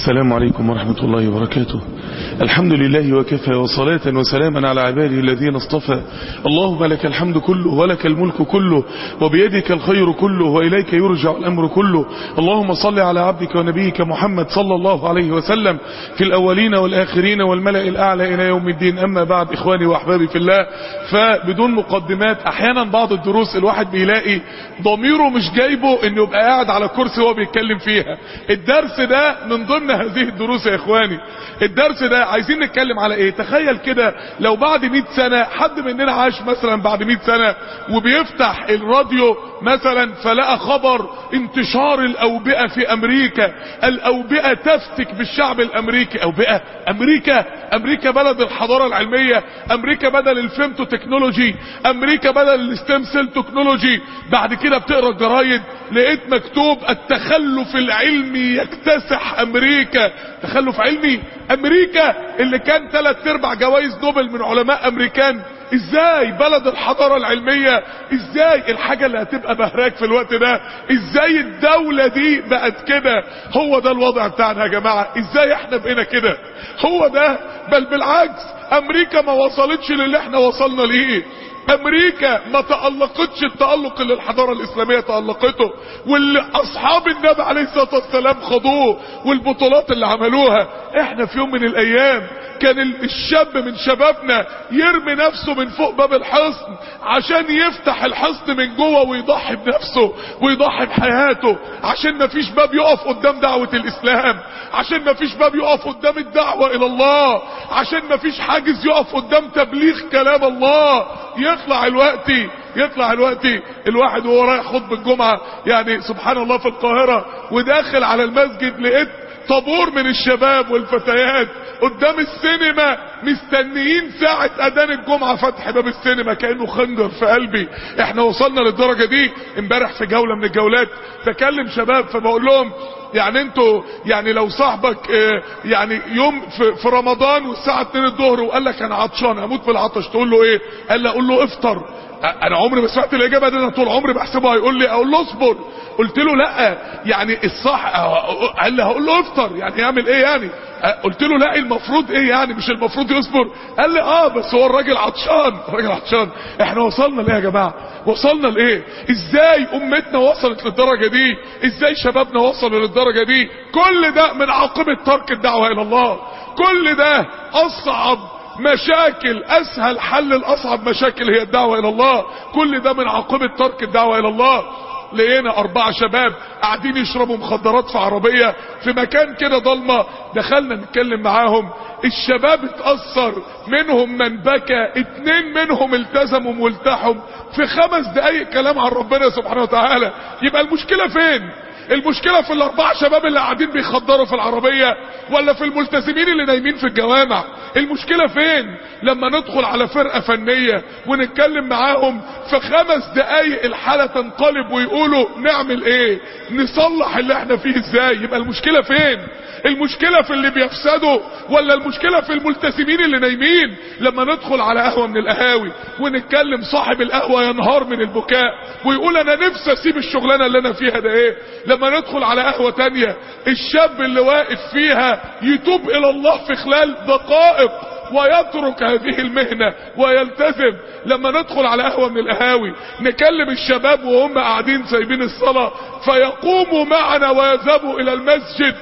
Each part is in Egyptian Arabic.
السلام عليكم ورحمة الله وبركاته الحمد لله وكفى وصلاة وسلاما على عباده الذين اصطفى اللهم لك الحمد كله ولك الملك كله وبيدك الخير كله وإليك يرجع الأمر كله اللهم صل على عبدك ونبيك محمد صلى الله عليه وسلم في الأولين والآخرين والملأ الأعلى إلى يوم الدين أما بعد إخواني وأحبابي في الله فبدون مقدمات أحيانا بعض الدروس الواحد بيلاقي ضميره مش جايبه إنه يبقى قاعد على كرسي وهو بيتكلم فيها الدرس ده من ضمن هذه الدروس يا إخواني الدرس ده عايزين نتكلم على ايه تخيل كده لو بعد 100 سنة حد مننا عاش مثلا بعد 100 سنة وبيفتح الراديو مثلا فلقى خبر انتشار الاوبئة في امريكا الاوبئة تفتك بالشعب الامريكي اوبئة امريكا امريكا بلد الحضارة العلمية امريكا بدل الفيمتو تكنولوجي امريكا بدل الستيم سيل تكنولوجي بعد كده بتقرا الجرايد لقيت مكتوب التخلف العلمي يكتسح امريكا تخلف علمي امريكا اللي كان ثلاث ارباع جوائز نوبل من علماء امريكان ازاي بلد الحضارة العلمية ازاي الحاجة اللي هتبقى بهراك في الوقت ده ازاي الدولة دي بقت كده هو ده الوضع بتاعنا يا جماعة ازاي احنا بقينا كده هو ده بل بالعكس امريكا ما وصلتش للي احنا وصلنا ليه امريكا ما تألقتش التألق اللي الحضارة الاسلامية تألقته واللي اصحاب النبي عليه الصلاة والسلام خضوه والبطولات اللي عملوها احنا في يوم من الايام كان الشاب من شبابنا يرمي نفسه من فوق باب الحصن عشان يفتح الحصن من جوه ويضحي بنفسه ويضحي بحياته عشان ما فيش باب يقف قدام دعوة الاسلام عشان ما فيش باب يقف قدام الدعوة الى الله عشان ما فيش حاجز يقف قدام تبليغ كلام الله يطلع الوقت يطلع الوقت الواحد وهو رايح خطب الجمعة يعني سبحان الله في القاهرة وداخل على المسجد لقيت طابور من الشباب والفتيات قدام السينما مستنيين ساعة اذان الجمعة فتح باب السينما كأنه خنجر في قلبي احنا وصلنا للدرجة دي امبارح في جولة من الجولات بكلم شباب فبقول لهم يعني انتوا يعني لو صاحبك اه يعني يوم في, في رمضان والساعة 2 الظهر وقال لك انا عطشان هموت بالعطش تقول له ايه قال لي اقول له افطر انا عمري ما سمعت الاجابه دي انا طول عمري بحسبه هيقول لي اقول له اصبر قلت له لا يعني الصح قال لي هقول له افطر يعني يعمل ايه يعني قلت له لا المفروض ايه يعني مش المفروض يصبر قال لي اه بس هو الراجل عطشان الراجل عطشان احنا وصلنا لايه يا جماعه وصلنا لايه ازاي امتنا وصلت للدرجه دي ازاي شبابنا وصلوا للدرجه دي كل ده من عاقبه ترك الدعوه الى الله كل ده اصعب مشاكل اسهل حل الاصعب مشاكل هي الدعوة الى الله كل ده من عاقبة ترك الدعوة الى الله لقينا اربعة شباب قاعدين يشربوا مخدرات في عربية في مكان كده ضلمة دخلنا نتكلم معاهم الشباب اتأثر منهم من بكى اتنين منهم التزموا والتحم في خمس دقايق كلام عن ربنا سبحانه وتعالى يبقى المشكلة فين المشكلة في الاربع شباب اللي قاعدين بيخدروا في العربية ولا في الملتزمين اللي نايمين في الجوامع المشكلة فين لما ندخل على فرقة فنية ونتكلم معاهم في خمس دقايق الحالة تنقلب ويقولوا نعمل ايه نصلح اللي احنا فيه ازاي يبقى المشكلة فين المشكلة في اللي بيفسدوا ولا المشكلة في الملتزمين اللي نايمين لما ندخل على قهوة من القهاوي ونتكلم صاحب القهوة ينهار من البكاء ويقول انا نفسي اسيب الشغلانة اللي انا فيها ده ايه لما ندخل على قهوة تانية الشاب اللي واقف فيها يتوب الى الله في خلال دقائق ويترك هذه المهنة ويلتزم لما ندخل على قهوة من القهاوي نكلم الشباب وهم قاعدين سايبين الصلاة فيقوموا معنا ويذهبوا الى المسجد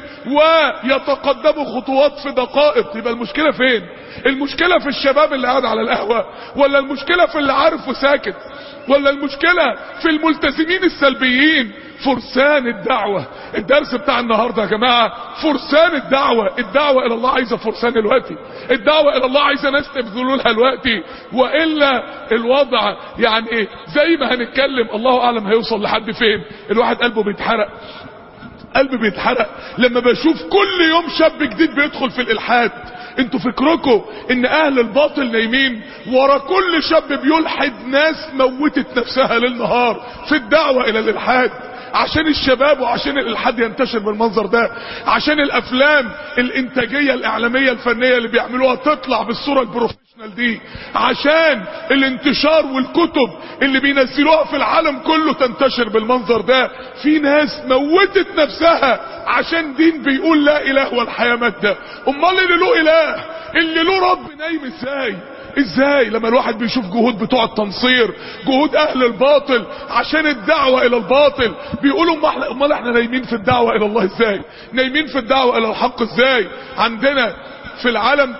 ويتقدموا خطوات في دقائق يبقى المشكلة فين المشكلة في الشباب اللي قاعد على القهوة ولا المشكلة في اللي عارف وساكت ولا المشكلة في الملتزمين السلبيين فرسان الدعوة الدرس بتاع النهاردة يا جماعة فرسان الدعوة الدعوة الى الله عايزة فرسان الوقتي الدعوة الى الله عايزة ناس تبذلوا لها الوقتي وإلا الوضع يعني زي ما هنتكلم الله اعلم هيوصل لحد فين الواحد قلبه بيتحرق قلبي بيتحرق لما بشوف كل يوم شاب جديد بيدخل في الالحاد انتوا فكركم ان اهل الباطل نايمين ورا كل شاب بيلحد ناس موتت نفسها ليل نهار في الدعوة الى الالحاد عشان الشباب وعشان الالحاد ينتشر بالمنظر ده عشان الافلام الانتاجية الاعلامية الفنية اللي بيعملوها تطلع بالصورة البروفيشنال دي عشان الانتشار والكتب اللي بينزلوها في العالم كله تنتشر بالمنظر ده في ناس موتت نفسها عشان دين بيقول لا اله والحياة مادة امال اللي له اله اللي له رب نايم ازاي ازاي لما الواحد بيشوف جهود بتوع التنصير جهود اهل الباطل عشان الدعوة الى الباطل بيقولوا امال احنا نايمين في الدعوة الى الله ازاي نايمين في الدعوة الى الحق ازاي عندنا في العالم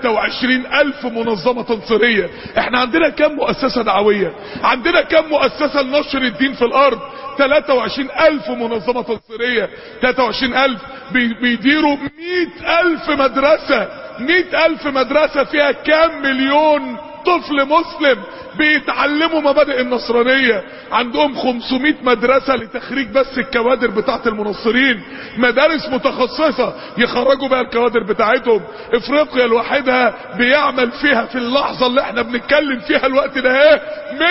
23 ألف منظمة تنصيرية احنا عندنا كم مؤسسة دعوية عندنا كم مؤسسة لنشر الدين في الأرض 23 ألف منظمة تنصيرية 23 ألف بي بيديروا 100 ألف مدرسة 100 ألف مدرسة فيها كام مليون طفل مسلم بيتعلموا مبادئ النصرانية عندهم 500 مدرسة لتخريج بس الكوادر بتاعت المنصرين مدارس متخصصة يخرجوا بقى الكوادر بتاعتهم افريقيا لوحدها بيعمل فيها في اللحظة اللي احنا بنتكلم فيها الوقت ده ايه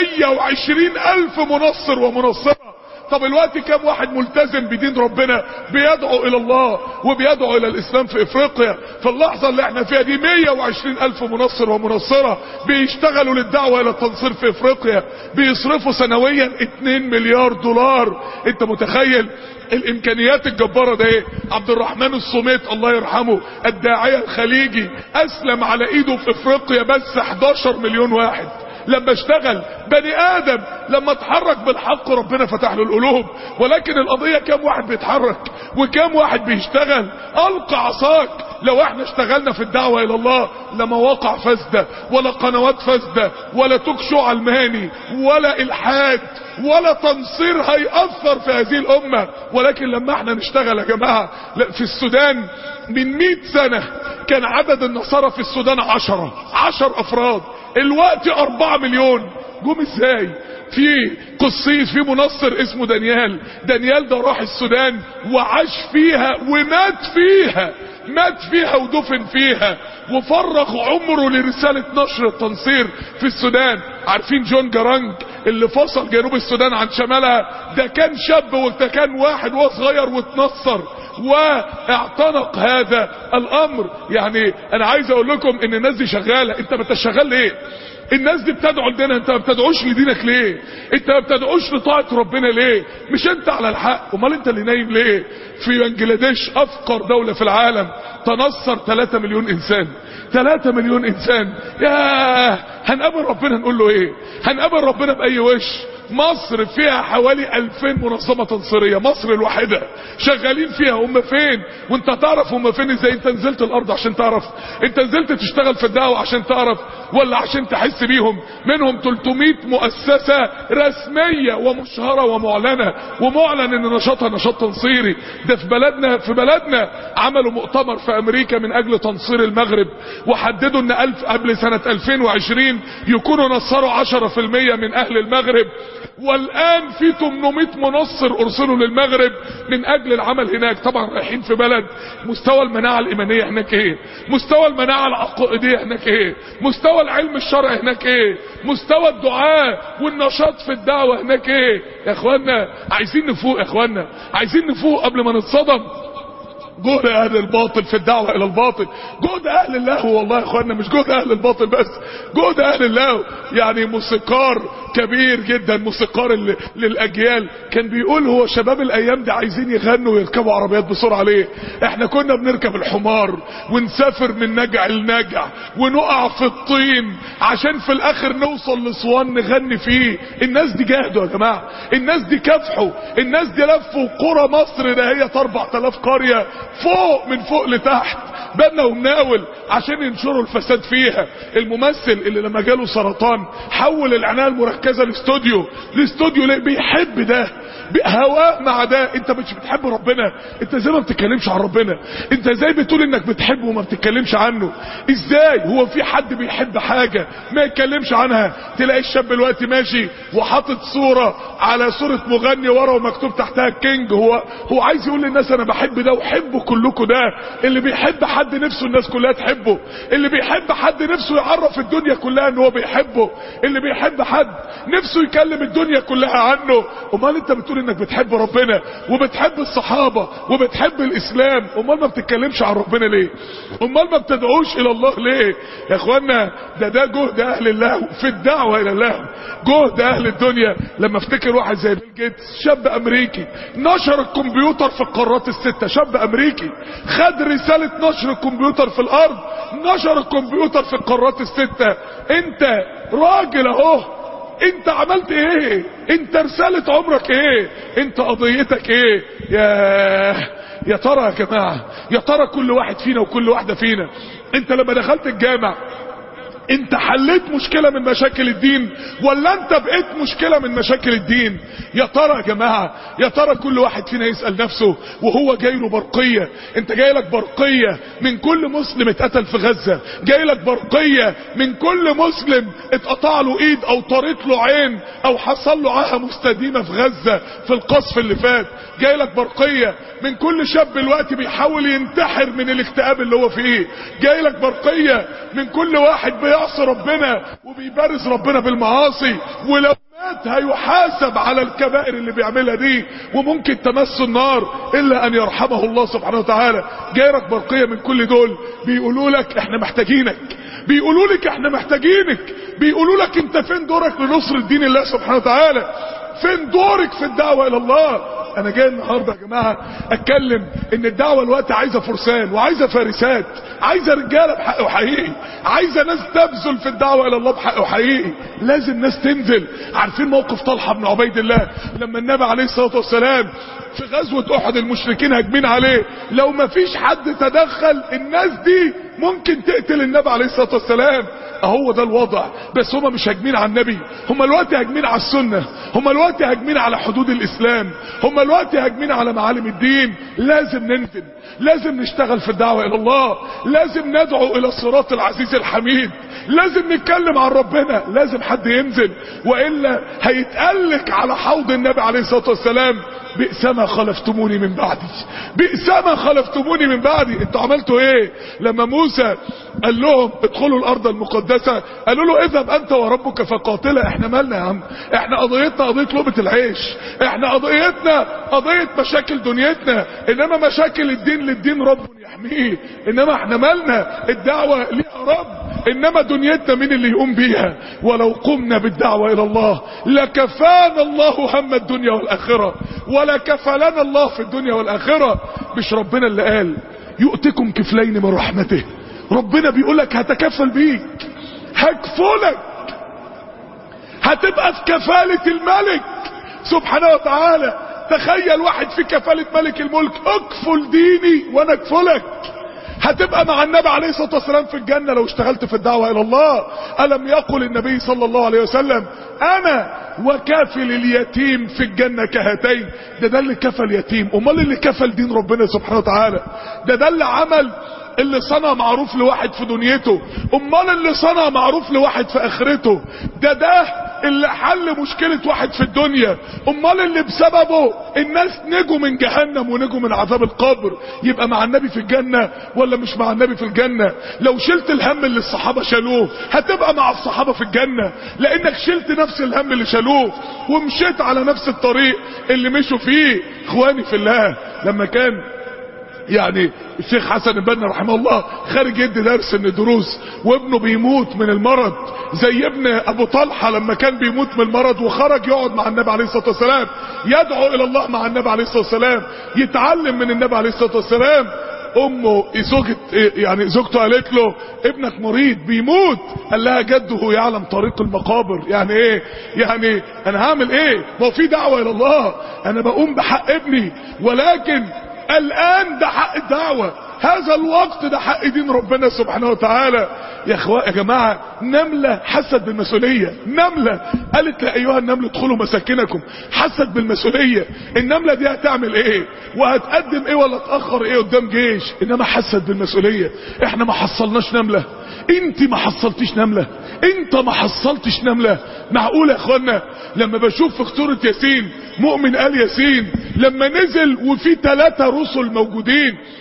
120 الف منصر ومنصرة طب الوقت كام واحد ملتزم بدين ربنا بيدعو الى الله وبيدعو الى الاسلام في افريقيا في اللحظة اللي احنا فيها دي 120 الف منصر ومنصرة بيشتغلوا للدعوة الى التنصير في افريقيا بيصرفوا سنويا 2 مليار دولار انت متخيل الامكانيات الجبارة ده ايه عبد الرحمن الصميت الله يرحمه الداعية الخليجي اسلم على ايده في افريقيا بس 11 مليون واحد لما اشتغل بني ادم لما اتحرك بالحق ربنا فتح له القلوب ولكن القضية كام واحد بيتحرك وكام واحد بيشتغل القى عصاك لو احنا اشتغلنا في الدعوة الى الله لا مواقع فاسدة ولا قنوات فاسدة ولا توك شو علماني ولا الحاد ولا تنصير هيأثر في هذه الامة ولكن لما احنا نشتغل يا جماعة في السودان من 100 سنة كان عدد النصارى في السودان عشرة عشر افراد الوقت اربعة مليون جم ازاي في قصيص في منصر اسمه دانيال دانيال ده راح السودان وعاش فيها ومات فيها مات فيها ودفن فيها وفرغ عمره لرسالة نشر التنصير في السودان عارفين جون جرانج اللي فصل جنوب السودان عن شمالها ده كان شاب وده كان واحد وهو صغير واتنصر واعتنق هذا الامر يعني انا عايز اقول لكم ان الناس دي شغالة انت ما انت شغال ليه الناس دي بتدعو لدينها انت ما بتدعوش لدينك ليه انت ما بتدعوش لطاعة ربنا ليه مش انت على الحق امال انت اللي نايم ليه في بنجلاديش افقر دولة في العالم تنصر 3 مليون انسان 3 مليون انسان يا هنقابل ربنا نقول له ايه هنقابل ربنا باي وش مصر فيها حوالي 2000 منظمة تنصيرية مصر الواحدة شغالين فيها هم فين وانت تعرف هم فين ازاي انت نزلت الارض عشان تعرف انت نزلت تشتغل في الدعوة عشان تعرف ولا عشان تحس بيهم منهم 300 مؤسسة رسمية ومشهرة ومعلنة ومعلن ان نشاطها نشاط تنصيري ده في بلدنا في بلدنا عملوا مؤتمر في امريكا من اجل تنصير المغرب وحددوا ان ألف قبل سنة 2020 يكونوا نصروا 10% من اهل المغرب والان في 800 منصر ارسلوا للمغرب من اجل العمل هناك طبعا رايحين في بلد مستوى المناعة الايمانية هناك ايه مستوى المناعة العقائدية هناك ايه مستوى العلم الشرعي هناك ايه مستوى الدعاء والنشاط في الدعوة هناك ايه يا اخوانا عايزين نفوق يا اخوانا عايزين نفوق قبل ما نتصدم جهد اهل الباطل في الدعوة الى الباطل جهد اهل الله والله يا اخوانا مش جهد اهل الباطل بس جهد اهل الله يعني موسيقار كبير جدا موسيقار ال- للاجيال كان بيقول هو شباب الايام دي عايزين يغنوا ويركبوا عربيات بسرعة ليه احنا كنا بنركب الحمار ونسافر من نجع لنجع ونقع في الطين عشان في الاخر نوصل لصوان نغني فيه الناس دي جاهدوا يا جماعة الناس دي كافحوا الناس دي لفوا قرى مصر ده هي 4000 قرية فوق من فوق لتحت بنا ومناول عشان ينشروا الفساد فيها الممثل اللي لما جاله سرطان حول العناية المركزة لاستوديو لاستوديو ليه بيحب ده هواه مع ده انت مش بتحب ربنا انت ازاي ما بتتكلمش عن ربنا انت ازاي بتقول انك بتحبه وما بتتكلمش عنه ازاي هو في حد بيحب حاجة ما يتكلمش عنها تلاقي الشاب دلوقتي ماشي وحاطط صورة على صورة مغني ورا ومكتوب تحتها كينج هو هو عايز يقول للناس انا بحب ده وحبوا كلكم ده اللي بيحب حد حد نفسه الناس كلها تحبه اللي بيحب حد نفسه يعرف الدنيا كلها ان هو بيحبه اللي بيحب حد نفسه يكلم الدنيا كلها عنه امال انت بتقول انك بتحب ربنا وبتحب الصحابة وبتحب الاسلام امال ما بتتكلمش عن ربنا ليه امال ما بتدعوش الى الله ليه يا اخوانا ده ده جهد اهل الله في الدعوة الى الله جهد اهل الدنيا لما افتكر واحد زي بيل جيتس شاب امريكي نشر الكمبيوتر في القارات الستة شاب امريكي خد رسالة نشر الكمبيوتر في الارض نشر الكمبيوتر في القارات الستة انت راجل اهو انت عملت ايه انت رسالة عمرك ايه انت قضيتك ايه يا يا ترى يا جماعة يا ترى كل واحد فينا وكل واحدة فينا انت لما دخلت الجامع انت حليت مشكلة من مشاكل الدين ولا انت بقيت مشكلة من مشاكل الدين يا ترى يا جماعة يا ترى كل واحد فينا يسأل نفسه وهو جاي له برقية انت جاي لك برقية من كل مسلم اتقتل في غزة جاي لك برقية من كل مسلم اتقطع له ايد او طارت له عين او حصل له عاهة مستديمة في غزة في القصف اللي فات جاي لك برقية من كل شاب دلوقتي بيحاول ينتحر من الاكتئاب اللي هو فيه جاي لك برقية من كل واحد بيعصي ربنا وبيبارز ربنا بالمعاصي ولو مات هيحاسب على الكبائر اللي بيعملها دي وممكن تمس النار الا ان يرحمه الله سبحانه وتعالى جاي لك برقية من كل دول بيقولوا لك احنا محتاجينك بيقولوا لك احنا محتاجينك بيقولوا لك انت فين دورك لنصر الدين الله سبحانه وتعالى فين دورك في الدعوة الى الله انا جاي النهاردة يا جماعة اتكلم ان الدعوة الوقت عايزة فرسان وعايزة فارسات عايزة رجالة بحق وحقيقي عايزة ناس تبذل في الدعوة الى الله بحق وحقيقي لازم ناس تنزل عارفين موقف طلحة بن عبيد الله لما النبي عليه الصلاة والسلام في غزوة احد المشركين هاجمين عليه لو ما فيش حد تدخل الناس دي ممكن تقتل النبي عليه الصلاة والسلام اهو ده الوضع بس هما مش هاجمين على النبي هما الوقت هاجمين على السنة هما الوقت هاجمين على حدود الاسلام هما الوقت هاجمين على معالم الدين لازم ننزل لازم نشتغل في الدعوة الى الله لازم ندعو الى الصراط العزيز الحميد لازم نتكلم عن ربنا لازم حد ينزل وإلا هيتقلك على حوض النبي عليه الصلاة والسلام بئس ما خلفتموني من بعدي بئس ما خلفتموني من بعدي انتوا عملتوا ايه لما موسى قال لهم ادخلوا الارض المقدسة قالوا له اذهب انت وربك فقاتلا احنا مالنا يا عم احنا قضيتنا قضية لقمة العيش احنا قضيتنا قضية مشاكل دنيتنا انما مشاكل الدين للدين رب يحميه انما احنا مالنا الدعوة ليها رب انما دنيتنا مين اللي يقوم بيها ولو قمنا بالدعوة الى الله لكفانا الله هم الدنيا والاخرة ولكفلنا الله في الدنيا والاخرة مش ربنا اللي قال يؤتكم كفلين من رحمته ربنا بيقولك هتكفل بيك هكفلك هتبقى في كفالة الملك سبحانه وتعالى تخيل واحد في كفالة ملك الملك اكفل ديني وانا اكفلك هتبقى مع النبي عليه الصلاة والسلام في الجنة لو اشتغلت في الدعوة الى الله ألم يقل النبي صلى الله عليه وسلم انا وكافل اليتيم في الجنة كهاتين ده ده اللي كفل يتيم امال اللي كفل دين ربنا سبحانه وتعالى ده ده اللي عمل اللي صنع معروف لواحد في دنيته امال اللي صنع معروف لواحد في اخرته ده ده اللي حل مشكلة واحد في الدنيا امال اللي بسببه الناس نجوا من جهنم ونجوا من عذاب القبر يبقى مع النبي في الجنة ولا مش مع النبي في الجنة لو شلت الهم اللي الصحابة شالوه هتبقى مع الصحابة في الجنة لانك شلت نفس الهم اللي شالوه ومشيت على نفس الطريق اللي مشوا فيه اخواني في الله لما كان يعني الشيخ حسن البنا رحمه الله خارج يدي درس من الدروس وابنه بيموت من المرض زي ابن ابو طلحة لما كان بيموت من المرض وخرج يقعد مع النبي عليه الصلاة والسلام يدعو الى الله مع النبي عليه الصلاة والسلام يتعلم من النبي عليه الصلاة والسلام امه زوجة يعني زوجته قالت له ابنك مريض بيموت قال لها جده يعلم طريق المقابر يعني ايه يعني انا هعمل ايه ما هو في دعوة الى الله انا بقوم بحق ابني ولكن الان ده حق الدعوة هذا الوقت ده حق دين ربنا سبحانه وتعالى يا اخوان يا جماعة نملة حست بالمسؤولية نملة قالت يا ايها النمل ادخلوا مساكنكم حست بالمسؤولية النملة دي هتعمل ايه وهتقدم ايه ولا تأخر ايه قدام جيش انما حست بالمسؤولية احنا ما حصلناش نملة انت ما حصلتيش نملة انت ما حصلتش نملة معقول يا اخوانا لما بشوف في خطورة ياسين مؤمن قال ياسين لما نزل وفي ثلاثة رسل موجودين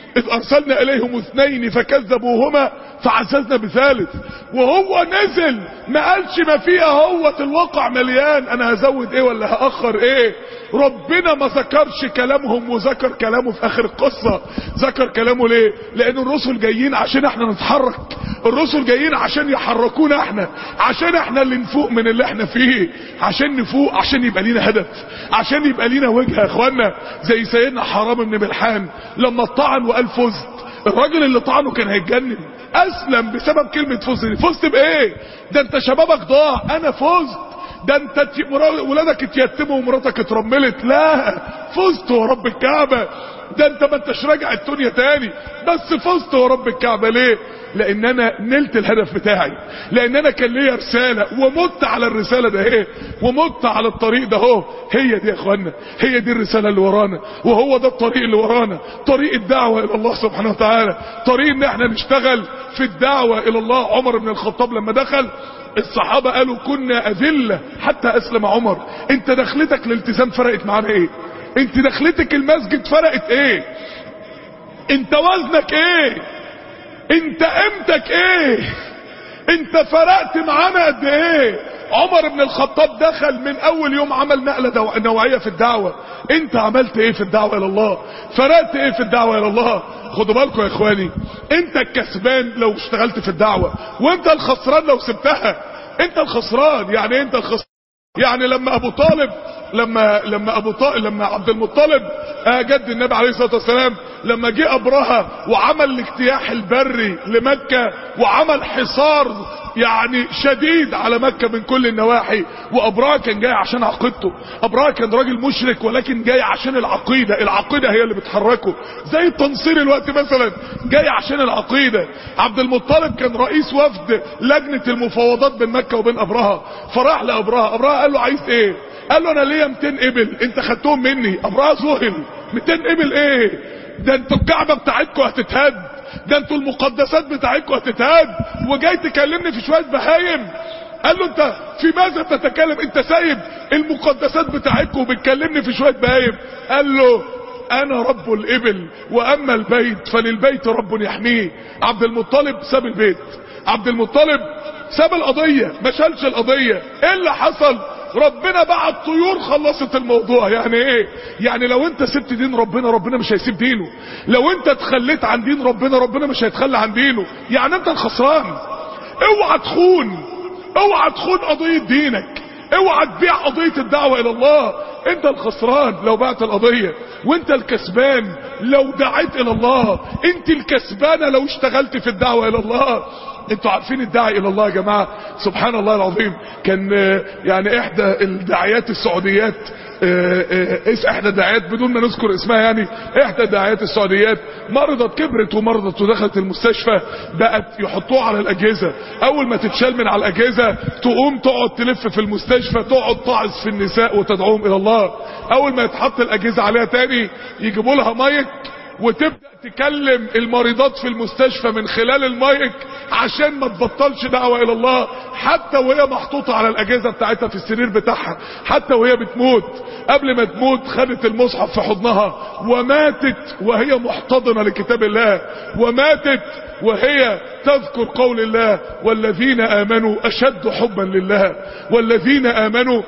إذ أرسلنا إليهم اثنين فكذبوهما فعززنا بثالث وهو نزل ما قالش ما فيها هو الواقع مليان أنا هزود إيه ولا هأخر إيه ربنا ما ذكرش كلامهم وذكر كلامه في آخر القصة ذكر كلامه ليه لأن الرسل جايين عشان احنا نتحرك الرسل جايين عشان يحركونا احنا عشان احنا اللي نفوق من اللي احنا فيه عشان نفوق عشان يبقى لينا هدف عشان يبقى لينا وجهه يا اخوانا زي سيدنا حرام بن ملحان لما طعن وقال فزت الراجل اللي طعنه كان هيتجنن اسلم بسبب كلمه فزت دي فزت بايه ده انت شبابك ضاع انا فزت ده انت ت- مرا- ولادك اتيتموا ومراتك اترملت لا فزت ورب الكعبه ده انت ما انتش راجع الدنيا تاني بس فزت ورب الكعبه ليه لان انا نلت الهدف بتاعي لان انا كان ليا رساله ومت على الرساله ده ايه ومت على الطريق ده اهو هي دي يا اخوانا هي دي الرساله اللي ورانا وهو ده الطريق اللي ورانا طريق الدعوه الى الله سبحانه وتعالى طريق ان احنا نشتغل في الدعوه الى الله عمر بن الخطاب لما دخل الصحابة قالوا كنا أذلة حتى أسلم عمر انت دخلتك الالتزام فرقت معانا ايه انت دخلتك المسجد فرقت ايه انت وزنك ايه انت قيمتك ايه انت فرقت معانا قد ايه عمر بن الخطاب دخل من اول يوم عمل نقلة دو... نوعية في الدعوة انت عملت ايه في الدعوة الى الله فرقت ايه في الدعوة الى الله خدوا بالكم يا اخواني انت الكسبان لو اشتغلت في الدعوة وانت الخسران لو سبتها انت الخسران يعني إيه انت الخسران يعني لما ابو طالب لما لما ابو طالب لما عبد المطلب آه جد النبي عليه الصلاه والسلام لما جه ابرهه وعمل الاجتياح البري لمكه وعمل حصار يعني شديد على مكه من كل النواحي وابرهه كان جاي عشان عقيدته ابرهه كان راجل مشرك ولكن جاي عشان العقيده العقيده هي اللي بتحركه زي التنصير الوقت مثلا جاي عشان العقيده عبد المطلب كان رئيس وفد لجنه المفاوضات بين مكه وبين ابرهه فراح لابرهه ابرهه قال له عايز ايه قال له انا ليا 200 ابل انت خدتهم مني ابرهه ذهل 200 ابل ايه ده انتوا الكعبه بتاعتكم هتتهد ده انتوا المقدسات بتاعتكم هتتهد وجاي تكلمني في شويه بهايم قال له انت في ماذا تتكلم انت سايب المقدسات بتاعتكم وبتكلمني في شويه بهايم قال له انا رب الابل واما البيت فللبيت رب يحميه عبد المطلب ساب البيت عبد المطلب ساب القضيه ما شالش القضيه ايه اللي حصل ربنا بعت طيور خلصت الموضوع يعني ايه يعني لو انت سبت دين ربنا ربنا مش هيسيب دينه لو انت اتخليت عن دين ربنا ربنا مش هيتخلى عن دينه يعني انت الخسران اوعى تخون اوعى تخون قضية دينك اوعى تبيع قضية الدعوة الى الله انت الخسران لو بعت القضية وانت الكسبان لو دعيت الى الله انت الكسبانة لو اشتغلت في الدعوة الى الله انتوا عارفين الداعي الى الله يا جماعة سبحان الله العظيم كان آه، يعني احدى الداعيات السعوديات آه، آه، اس احدى الداعيات بدون ما نذكر اسمها يعني احدى الداعيات السعوديات مرضت كبرت ومرضت ودخلت المستشفى بقت يحطوها على الاجهزه اول ما تتشال من على الاجهزه تقوم تقعد تلف في المستشفى تقعد تعظ في النساء وتدعوهم الى الله اول ما يتحط الاجهزه عليها تاني يجيبوا لها مايك وتبدأ تكلم المريضات في المستشفى من خلال المايك عشان ما تبطلش دعوة الى الله حتى وهي محطوطة على الاجهزة بتاعتها في السرير بتاعها حتى وهي بتموت قبل ما تموت خدت المصحف في حضنها وماتت وهي محتضنة لكتاب الله وماتت وهي تذكر قول الله والذين امنوا اشد حبا لله والذين امنوا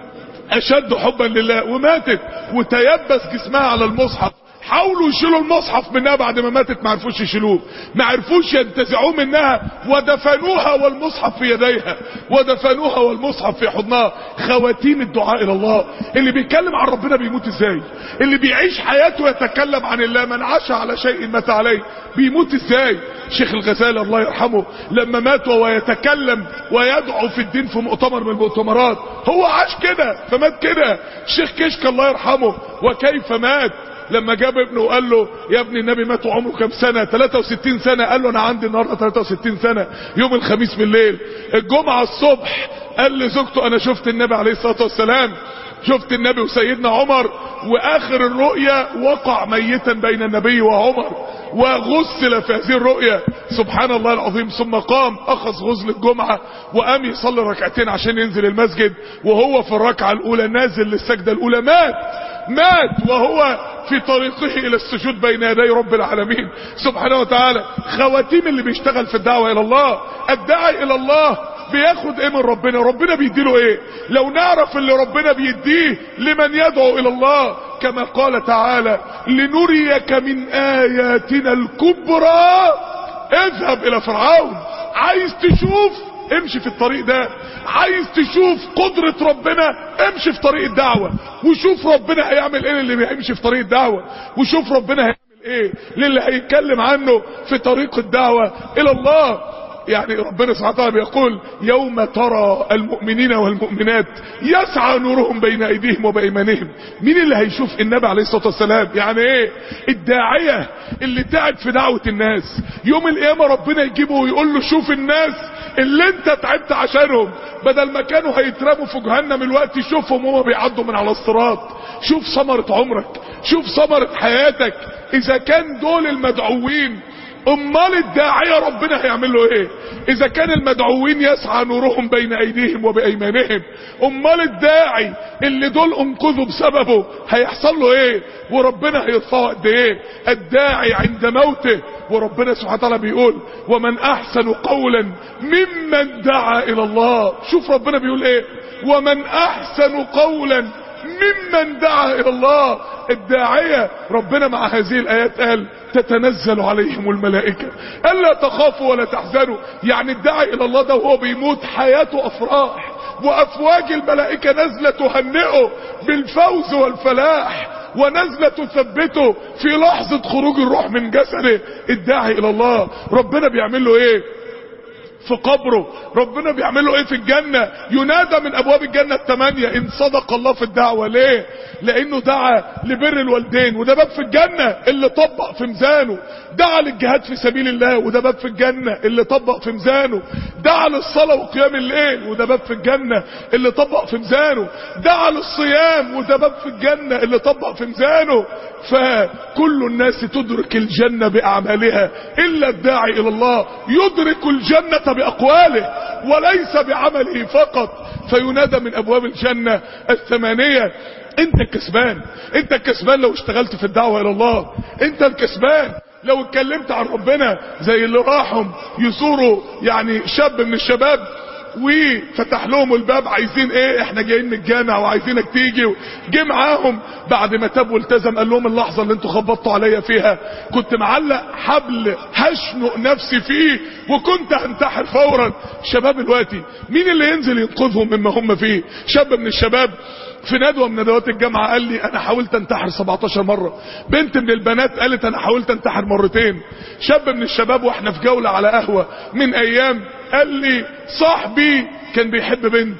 اشد حبا لله وماتت وتيبس جسمها على المصحف حاولوا يشيلوا المصحف منها بعد ما ماتت ما عرفوش يشيلوه ما عرفوش ينتزعوه منها ودفنوها والمصحف في يديها ودفنوها والمصحف في حضنها خواتيم الدعاء الى الله اللي بيتكلم عن ربنا بيموت ازاي اللي بيعيش حياته يتكلم عن الله من عاش على شيء مات عليه بيموت ازاي شيخ الغزالي الله يرحمه لما مات وهو يتكلم ويدعو في الدين في مؤتمر من المؤتمرات هو عاش كده فمات كده الشيخ كشك الله يرحمه وكيف مات لما جاب ابنه وقال له يا ابني النبي مات وعمره كام سنة 63 سنة قال له انا عندي النهاردة 63 سنة يوم الخميس بالليل الجمعة الصبح قال لزوجته انا شفت النبي عليه الصلاة والسلام شفت النبي وسيدنا عمر واخر الرؤيا وقع ميتا بين النبي وعمر وغسل في هذه الرؤيا سبحان الله العظيم ثم قام اخذ غسل الجمعة وقام يصلي ركعتين عشان ينزل المسجد وهو في الركعة الاولى نازل للسجدة الاولى مات مات وهو في طريقه الى السجود بين يدي رب العالمين سبحانه وتعالى خواتيم اللي بيشتغل في الدعوة الى الله الداعي الى الله بياخد ايه من ربنا ربنا بيديله ايه لو نعرف اللي ربنا بيديه لمن يدعو الى الله كما قال تعالى لنريك من اياتنا الكبرى اذهب الى فرعون عايز تشوف امشي في الطريق ده عايز تشوف قدرة ربنا امشي في طريق الدعوة وشوف ربنا هيعمل ايه اللي هيمشي في طريق الدعوة وشوف ربنا هيعمل ايه للي هيتكلم عنه في طريق الدعوة الى الله يعني ربنا سبحانه وتعالى بيقول يوم ترى المؤمنين والمؤمنات يسعى نورهم بين ايديهم وبايمانهم مين اللي هيشوف النبي عليه الصلاه والسلام يعني ايه الداعيه اللي تعب في دعوه الناس يوم القيامه ربنا يجيبه ويقول له شوف الناس اللي انت تعبت عشانهم بدل ما كانوا هيترموا في جهنم الوقت شوفهم هما بيعدوا من على الصراط شوف ثمره عمرك شوف ثمره حياتك اذا كان دول المدعوين امال الداعية ربنا هيعمل له ايه اذا كان المدعوين يسعى نورهم بين ايديهم وبايمانهم امال الداعي اللي دول انقذوا بسببه هيحصل له ايه وربنا هيرفعه قد ايه الداعي عند موته وربنا سبحانه وتعالى بيقول ومن احسن قولا ممن دعا الى الله شوف ربنا بيقول ايه ومن احسن قولا ممن دعا الى الله الداعية ربنا مع هذه الايات قال تتنزل عليهم الملائكة الا تخافوا ولا تحزنوا يعني الداعي الى الله ده وهو بيموت حياته افراح وافواج الملائكة نازلة تهنئه بالفوز والفلاح ونزلة تثبته في لحظة خروج الروح من جسده الداعي الى الله ربنا بيعمل له ايه في قبره ربنا بيعمل له ايه في الجنة ينادى من ابواب الجنة الثمانية ان صدق الله في الدعوة ليه لانه دعا لبر الوالدين وده باب في الجنة اللي طبق في ميزانه دعا للجهاد في سبيل الله وده باب في الجنة اللي طبق في ميزانه دعا للصلاة وقيام الليل وده باب في الجنة اللي طبق في ميزانه دعا للصيام وده باب في الجنة اللي طبق في ميزانه فكل الناس تدرك الجنة بأعمالها إلا الداعي إلى الله يدرك الجنة بأقواله وليس بعمله فقط فينادى من أبواب الجنة الثمانية انت الكسبان انت الكسبان لو اشتغلت في الدعوة إلى الله انت الكسبان لو اتكلمت عن ربنا زي اللي راحهم يزوروا يعني شاب من الشباب وفتح لهم الباب عايزين ايه احنا جايين من الجامع وعايزينك تيجي جه معاهم بعد ما تاب والتزم قال لهم اللحظه اللي انتوا خبطتوا عليا فيها كنت معلق حبل هشنق نفسي فيه وكنت هنتحر فورا شباب دلوقتي مين اللي ينزل ينقذهم مما هم فيه شاب من الشباب في ندوة من ندوات الجامعة قال لي انا حاولت انتحر 17 مرة بنت من البنات قالت انا حاولت انتحر مرتين شاب من الشباب واحنا في جولة على قهوة من ايام قال لي صاحبي كان بيحب بنت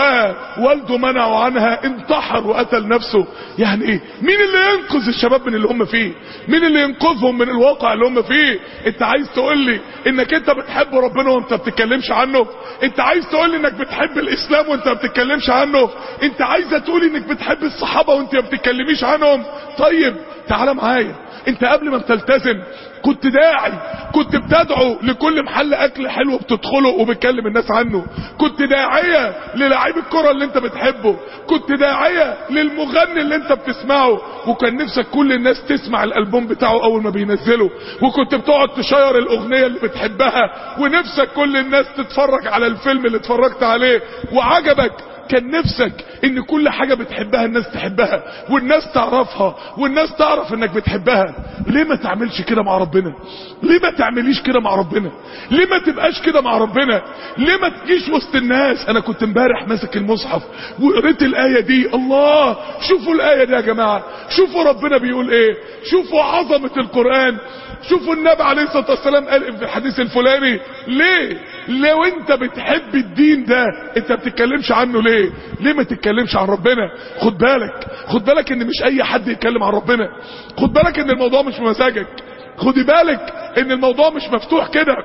ووالده منعه عنها انتحر وقتل نفسه يعني ايه مين اللي ينقذ الشباب من اللي هم فيه مين اللي ينقذهم من الواقع اللي هم فيه انت عايز تقول لي انك انت بتحب ربنا وانت بتتكلمش عنه انت عايز تقول لي انك بتحب الاسلام وانت ما بتتكلمش عنه انت عايزه تقول انك بتحب الصحابه وانت ما بتتكلميش عنهم طيب تعالى معايا انت قبل ما بتلتزم كنت داعي كنت بتدعو لكل محل اكل حلو بتدخله وبتكلم الناس عنه كنت داعية للاعيب الكرة اللي انت بتحبه كنت داعية للمغني اللي انت بتسمعه وكان نفسك كل الناس تسمع الالبوم بتاعه اول ما بينزله وكنت بتقعد تشير الاغنية اللي بتحبها ونفسك كل الناس تتفرج على الفيلم اللي اتفرجت عليه وعجبك كان نفسك ان كل حاجة بتحبها الناس تحبها والناس تعرفها والناس تعرف انك بتحبها ليه ما تعملش كده مع ربنا ليه ما تعمليش كده مع ربنا ليه ما تبقاش كده مع ربنا ليه ما تجيش وسط الناس انا كنت امبارح ماسك المصحف وقريت الايه دي الله شوفوا الايه دي يا جماعه شوفوا ربنا بيقول ايه شوفوا عظمه القران شوفوا النبي عليه الصلاه والسلام قال في الحديث الفلاني ليه لو انت بتحب الدين ده انت بتتكلمش عنه ليه ليه ما تتكلمش عن ربنا خد بالك خد بالك ان مش اي حد يتكلم عن ربنا خد بالك ان الموضوع مش بمزاجك خدي بالك ان الموضوع مش مفتوح كده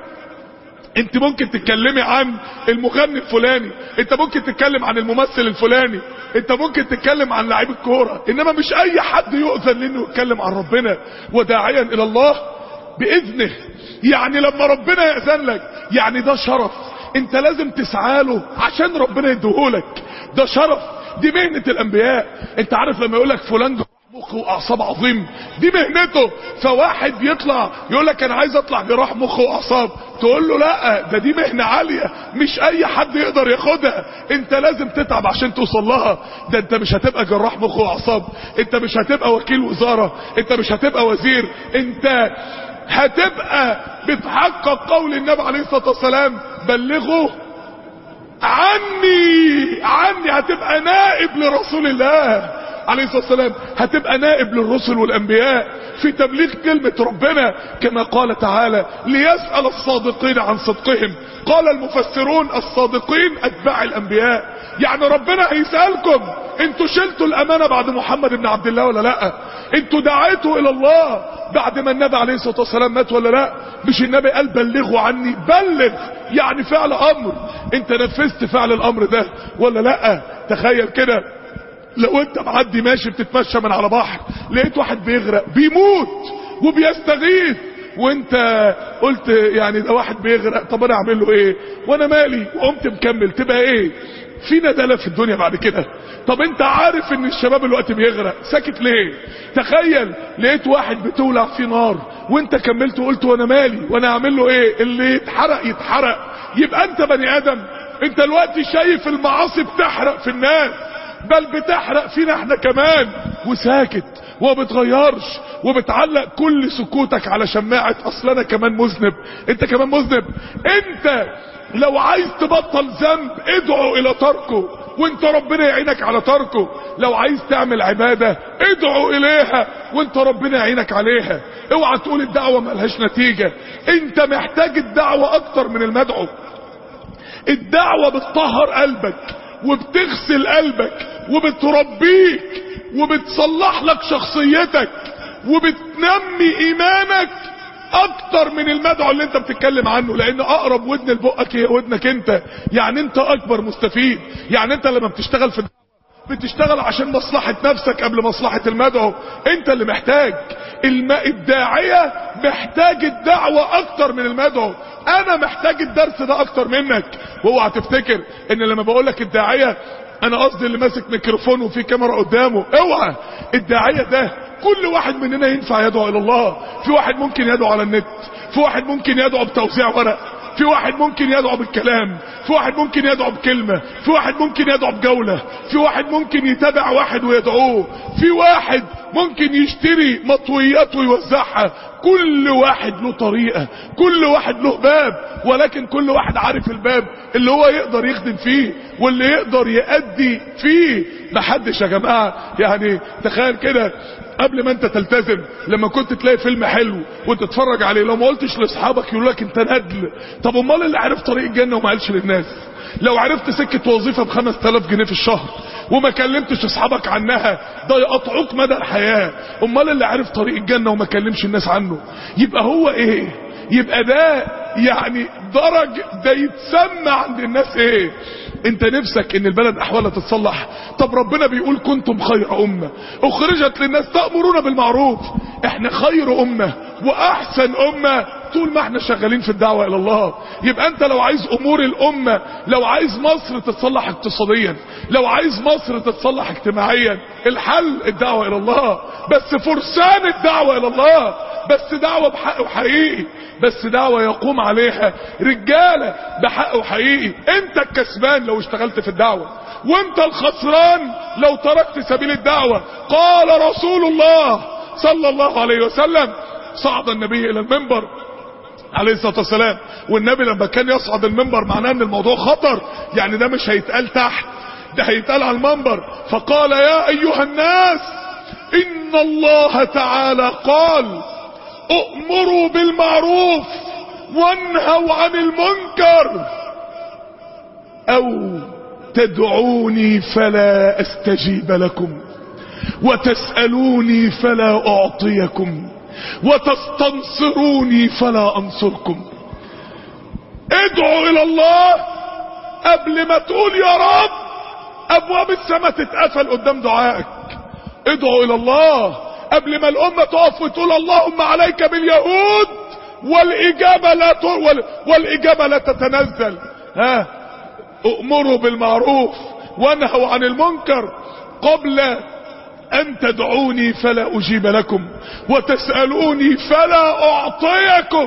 انت ممكن تتكلمي عن المغني الفلاني انت ممكن تتكلم عن الممثل الفلاني انت ممكن تتكلم عن لعيب الكوره انما مش اي حد يؤذن لانه يتكلم عن ربنا وداعيا الى الله باذنه يعني لما ربنا يأذن لك يعني ده شرف انت لازم تسعى له عشان ربنا يديهولك ده شرف دي مهنة الانبياء انت عارف لما يقولك فلان جراح مخ واعصاب عظيم دي مهنته فواحد يطلع يقول لك انا عايز اطلع جراح مخ واعصاب تقول له لا ده دي مهنة عالية مش اي حد يقدر ياخدها انت لازم تتعب عشان توصل لها ده انت مش هتبقى جراح مخ واعصاب انت مش هتبقى وكيل وزارة انت مش هتبقى وزير انت هتبقى بتحقق قول النبي عليه الصلاة والسلام بلغوا عني عني هتبقى نائب لرسول الله عليه الصلاة والسلام هتبقى نائب للرسل والانبياء في تبليغ كلمة ربنا كما قال تعالى ليسأل الصادقين عن صدقهم قال المفسرون الصادقين اتباع الانبياء يعني ربنا هيسألكم انتوا شلتوا الامانة بعد محمد بن عبد الله ولا لا انتوا دعيتوا الى الله بعد ما النبي عليه الصلاة والسلام مات ولا لا مش النبي قال بلغوا عني بلغ يعني فعل امر انت نفذت فعل الامر ده ولا لا تخيل كده لو انت معدي ماشي بتتمشى من على بحر لقيت واحد بيغرق بيموت وبيستغيث وانت قلت يعني ده واحد بيغرق طب انا اعمل له ايه وانا مالي وقمت مكمل تبقى ايه في ندالة في الدنيا بعد كده طب انت عارف ان الشباب الوقت بيغرق ساكت ليه تخيل لقيت واحد بتولع فيه نار وانت كملت وقلت وانا مالي وانا اعمل له ايه اللي يتحرق يتحرق يبقى انت بني ادم انت الوقت شايف المعاصي بتحرق في الناس بل بتحرق فينا احنا كمان وساكت وبتغيرش وبتعلق كل سكوتك على شماعة اصل انا كمان مذنب انت كمان مذنب انت لو عايز تبطل ذنب ادعو الى تركه وانت ربنا يعينك على تركه لو عايز تعمل عبادة ادعو اليها وانت ربنا يعينك عليها اوعى تقول الدعوة ملهاش نتيجة انت محتاج الدعوة اكتر من المدعو الدعوة بتطهر قلبك وبتغسل قلبك وبتربيك وبتصلح لك شخصيتك وبتنمي ايمانك اكتر من المدعو اللي انت بتتكلم عنه لان اقرب ودن لبقك هي ودنك انت يعني انت اكبر مستفيد يعني انت لما بتشتغل في بتشتغل عشان مصلحة نفسك قبل مصلحة المدعو انت اللي محتاج الم... الداعية محتاج الدعوة اكتر من المدعو انا محتاج الدرس ده اكتر منك واوعى تفتكر ان لما بقولك الداعية انا قصدي اللي ماسك ميكروفون وفي كاميرا قدامه اوعى الداعية ده كل واحد مننا ينفع يدعو الى الله في واحد ممكن يدعو على النت في واحد ممكن يدعو بتوزيع ورق في واحد ممكن يدعو بالكلام في واحد ممكن يدعو بكلمة في واحد ممكن يدعو بجولة في واحد ممكن يتابع واحد ويدعوه في واحد ممكن يشتري مطويات ويوزعها كل واحد له طريقة كل واحد له باب ولكن كل واحد عارف الباب اللي هو يقدر يخدم فيه واللي يقدر يأدي فيه محدش يا جماعة يعني تخيل كده قبل ما انت تلتزم لما كنت تلاقي فيلم حلو وتتفرج عليه لو ما قلتش لاصحابك يقول لك انت ندل طب امال اللي عرف طريق الجنه وما قالش للناس لو عرفت سكه وظيفه ب 5000 جنيه في الشهر وما كلمتش اصحابك عنها ده يقطعوك مدى الحياه امال اللي عرف طريق الجنه وما كلمش الناس عنه يبقى هو ايه يبقى ده يعني درج ده يتسمى عند الناس ايه انت نفسك ان البلد احوالها تتصلح طب ربنا بيقول كنتم خير امة اخرجت للناس تأمرون بالمعروف احنا خير امة واحسن امة طول ما احنا شغالين في الدعوة الى الله يبقى انت لو عايز امور الامة لو عايز مصر تتصلح اقتصاديا لو عايز مصر تتصلح اجتماعيا الحل الدعوة الى الله بس فرسان الدعوة الى الله بس دعوة بحق وحقيقي بس دعوة يقوم عليها رجالة بحق وحقيقي انت الكسبان لو اشتغلت في الدعوة وانت الخسران لو تركت سبيل الدعوة قال رسول الله صلى الله عليه وسلم صعد النبي الى المنبر عليه الصلاة والسلام والنبي لما كان يصعد المنبر معناه ان الموضوع خطر يعني ده مش هيتقال تحت ده هيتقال على المنبر فقال يا ايها الناس ان الله تعالى قال اؤمروا بالمعروف وانهوا عن المنكر او تدعوني فلا استجيب لكم وتسألوني فلا اعطيكم وتستنصروني فلا انصركم ادعوا الى الله قبل ما تقول يا رب ابواب السماء تتقفل قدام دعائك ادعوا الى الله قبل ما الامة تقف وتقول اللهم عليك باليهود والاجابة لا ت... وال... والاجابة لا تتنزل ها امروا بالمعروف وانهوا عن المنكر قبل ان تدعوني فلا اجيب لكم وتسألوني فلا اعطيكم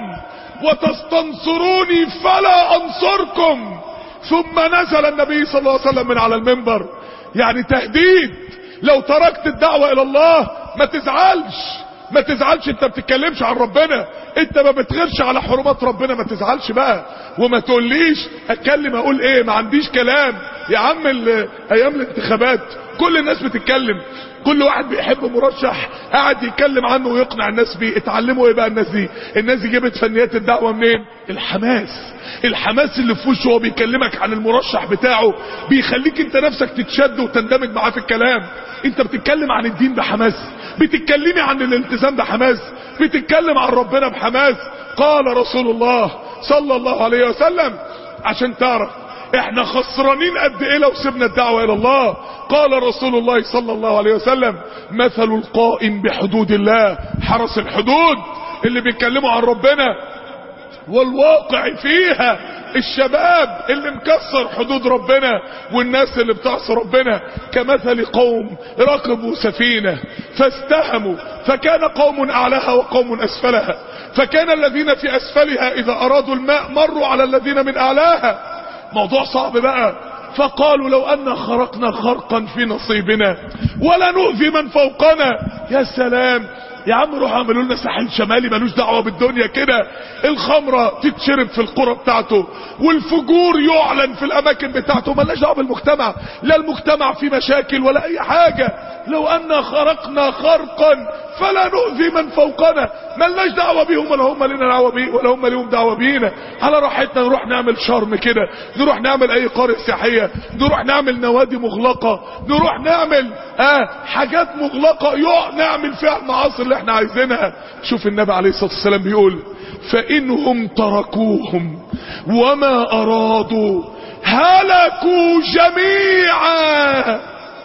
وتستنصروني فلا انصركم ثم نزل النبي صلى الله عليه وسلم من على المنبر يعني تهديد لو تركت الدعوة الى الله ما تزعلش ما تزعلش انت بتتكلمش عن ربنا انت ما بتغيرش على حرمات ربنا ما تزعلش بقى وما تقوليش اتكلم اقول ايه ما عنديش كلام يا عم ايام الانتخابات كل الناس بتتكلم كل واحد بيحب مرشح قاعد يتكلم عنه ويقنع الناس بيه اتعلموا ايه بقى الناس دي الناس دي جابت فنيات الدعوه منين الحماس الحماس اللي في وشه وهو بيكلمك عن المرشح بتاعه بيخليك انت نفسك تتشد وتندمج معاه في الكلام انت بتتكلم عن الدين بحماس بتتكلمي عن الالتزام بحماس بتتكلم عن ربنا بحماس قال رسول الله صلى الله عليه وسلم عشان تعرف احنا خسرانين قد ايه لو سيبنا الدعوة الى الله قال رسول الله صلى الله عليه وسلم مثل القائم بحدود الله حرس الحدود اللي بيتكلموا عن ربنا والواقع فيها الشباب اللي مكسر حدود ربنا والناس اللي بتعصي ربنا كمثل قوم ركبوا سفينة فاستهموا فكان قوم اعلاها وقوم اسفلها فكان الذين في اسفلها اذا ارادوا الماء مروا على الذين من اعلاها موضوع صعب بقى فقالوا لو أن خرقنا خرقا في نصيبنا ولا نؤذي من فوقنا يا سلام يا عم روحوا اعملوا لنا ساحل شمالي ملوش دعوه بالدنيا كده الخمره تتشرب في القرى بتاعته والفجور يعلن في الاماكن بتاعته ملناش دعوه بالمجتمع لا المجتمع فيه مشاكل ولا اي حاجه لو ان خرقنا خرقا فلا نؤذي من فوقنا ملناش دعوه بيهم ولا هم لنا دعوه بيه ولا هم ليهم دعوه بينا على راحتنا نروح نعمل شرم كده نروح نعمل اي قريه سياحيه نروح نعمل نوادي مغلقه نروح نعمل اه حاجات مغلقه يقع نعمل فيها المعاصي اللي احنا عايزينها شوف النبي عليه الصلاه والسلام بيقول فانهم تركوهم وما ارادوا هلكوا جميعا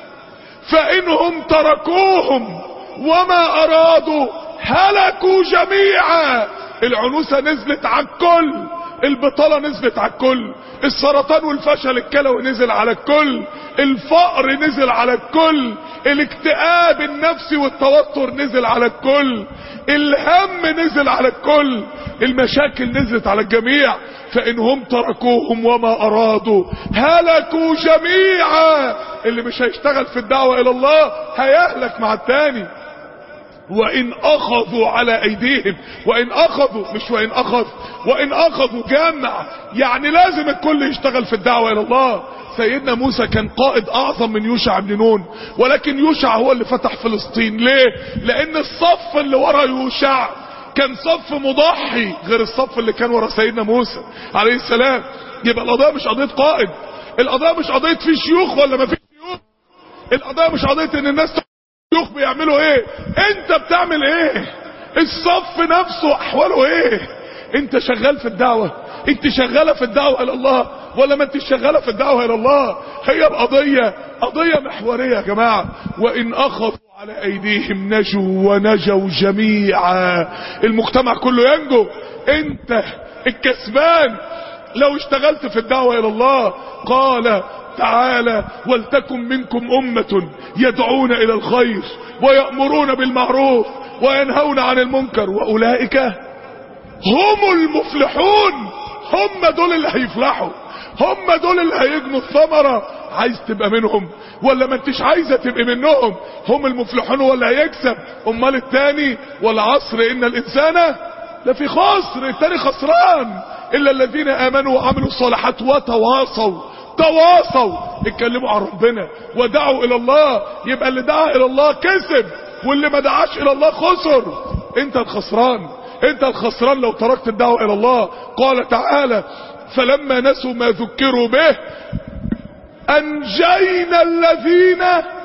فانهم تركوهم وما ارادوا هلكوا جميعا العنوسة نزلت على الكل البطالة نزلت على الكل السرطان والفشل الكلوي نزل على الكل الفقر نزل على الكل الاكتئاب النفسي والتوتر نزل على الكل الهم نزل على الكل المشاكل نزلت على الجميع فانهم تركوهم وما ارادوا هلكوا جميعا اللي مش هيشتغل في الدعوة الى الله هيهلك مع التاني وان اخذوا على ايديهم وان اخذوا مش وان اخذ وان اخذوا جامع يعني لازم الكل يشتغل في الدعوة الى الله سيدنا موسى كان قائد اعظم من يوشع بن نون ولكن يوشع هو اللي فتح فلسطين ليه لان الصف اللي ورا يوشع كان صف مضحي غير الصف اللي كان ورا سيدنا موسى عليه السلام يبقى القضية مش قضية قائد القضية مش قضية في شيوخ ولا ما في شيوخ القضية مش قضية ان الناس الشيوخ بيعملوا ايه انت بتعمل ايه الصف نفسه احواله ايه انت شغال في الدعوة انت شغالة في الدعوة الى الله ولا ما انت شغالة في الدعوة الى الله هي القضية قضية محورية يا جماعة وان اخذوا على ايديهم نجوا ونجوا جميعا المجتمع كله ينجو انت الكسبان لو اشتغلت في الدعوة الى الله قال تعالى ولتكن منكم امة يدعون الى الخير ويأمرون بالمعروف وينهون عن المنكر واولئك هم المفلحون هم دول اللي هيفلحوا هم دول اللي هيجنوا الثمرة عايز تبقى منهم ولا ما انتش عايزة تبقى منهم هم المفلحون ولا هيكسب امال التاني والعصر ان الانسان لفي خسر التاني خسران الا الذين امنوا وعملوا الصالحات وتواصوا تواصوا اتكلموا عن ربنا ودعوا الى الله يبقى اللي دعا الى الله كسب واللي ما دعاش الى الله خسر انت الخسران انت الخسران لو تركت الدعوة الى الله قال تعالى فلما نسوا ما ذكروا به انجينا الذين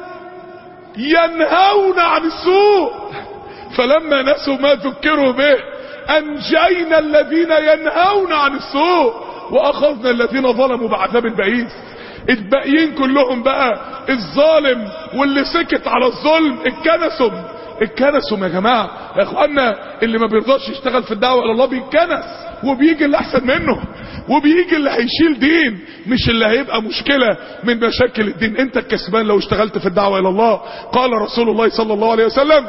ينهون عن السوء فلما نسوا ما ذكروا به انجينا الذين ينهون عن السوء واخذنا الذين ظلموا بعذاب بئيس الباقيين كلهم بقى الظالم واللي سكت على الظلم اتكنسوا اتكنسوا يا جماعة يا اخوانا اللي ما بيرضاش يشتغل في الدعوة الى الله بيتكنس وبيجي اللي احسن منه وبيجي اللي هيشيل دين مش اللي هيبقى مشكلة من مشاكل الدين انت الكسبان لو اشتغلت في الدعوة الى الله قال رسول الله صلى الله عليه وسلم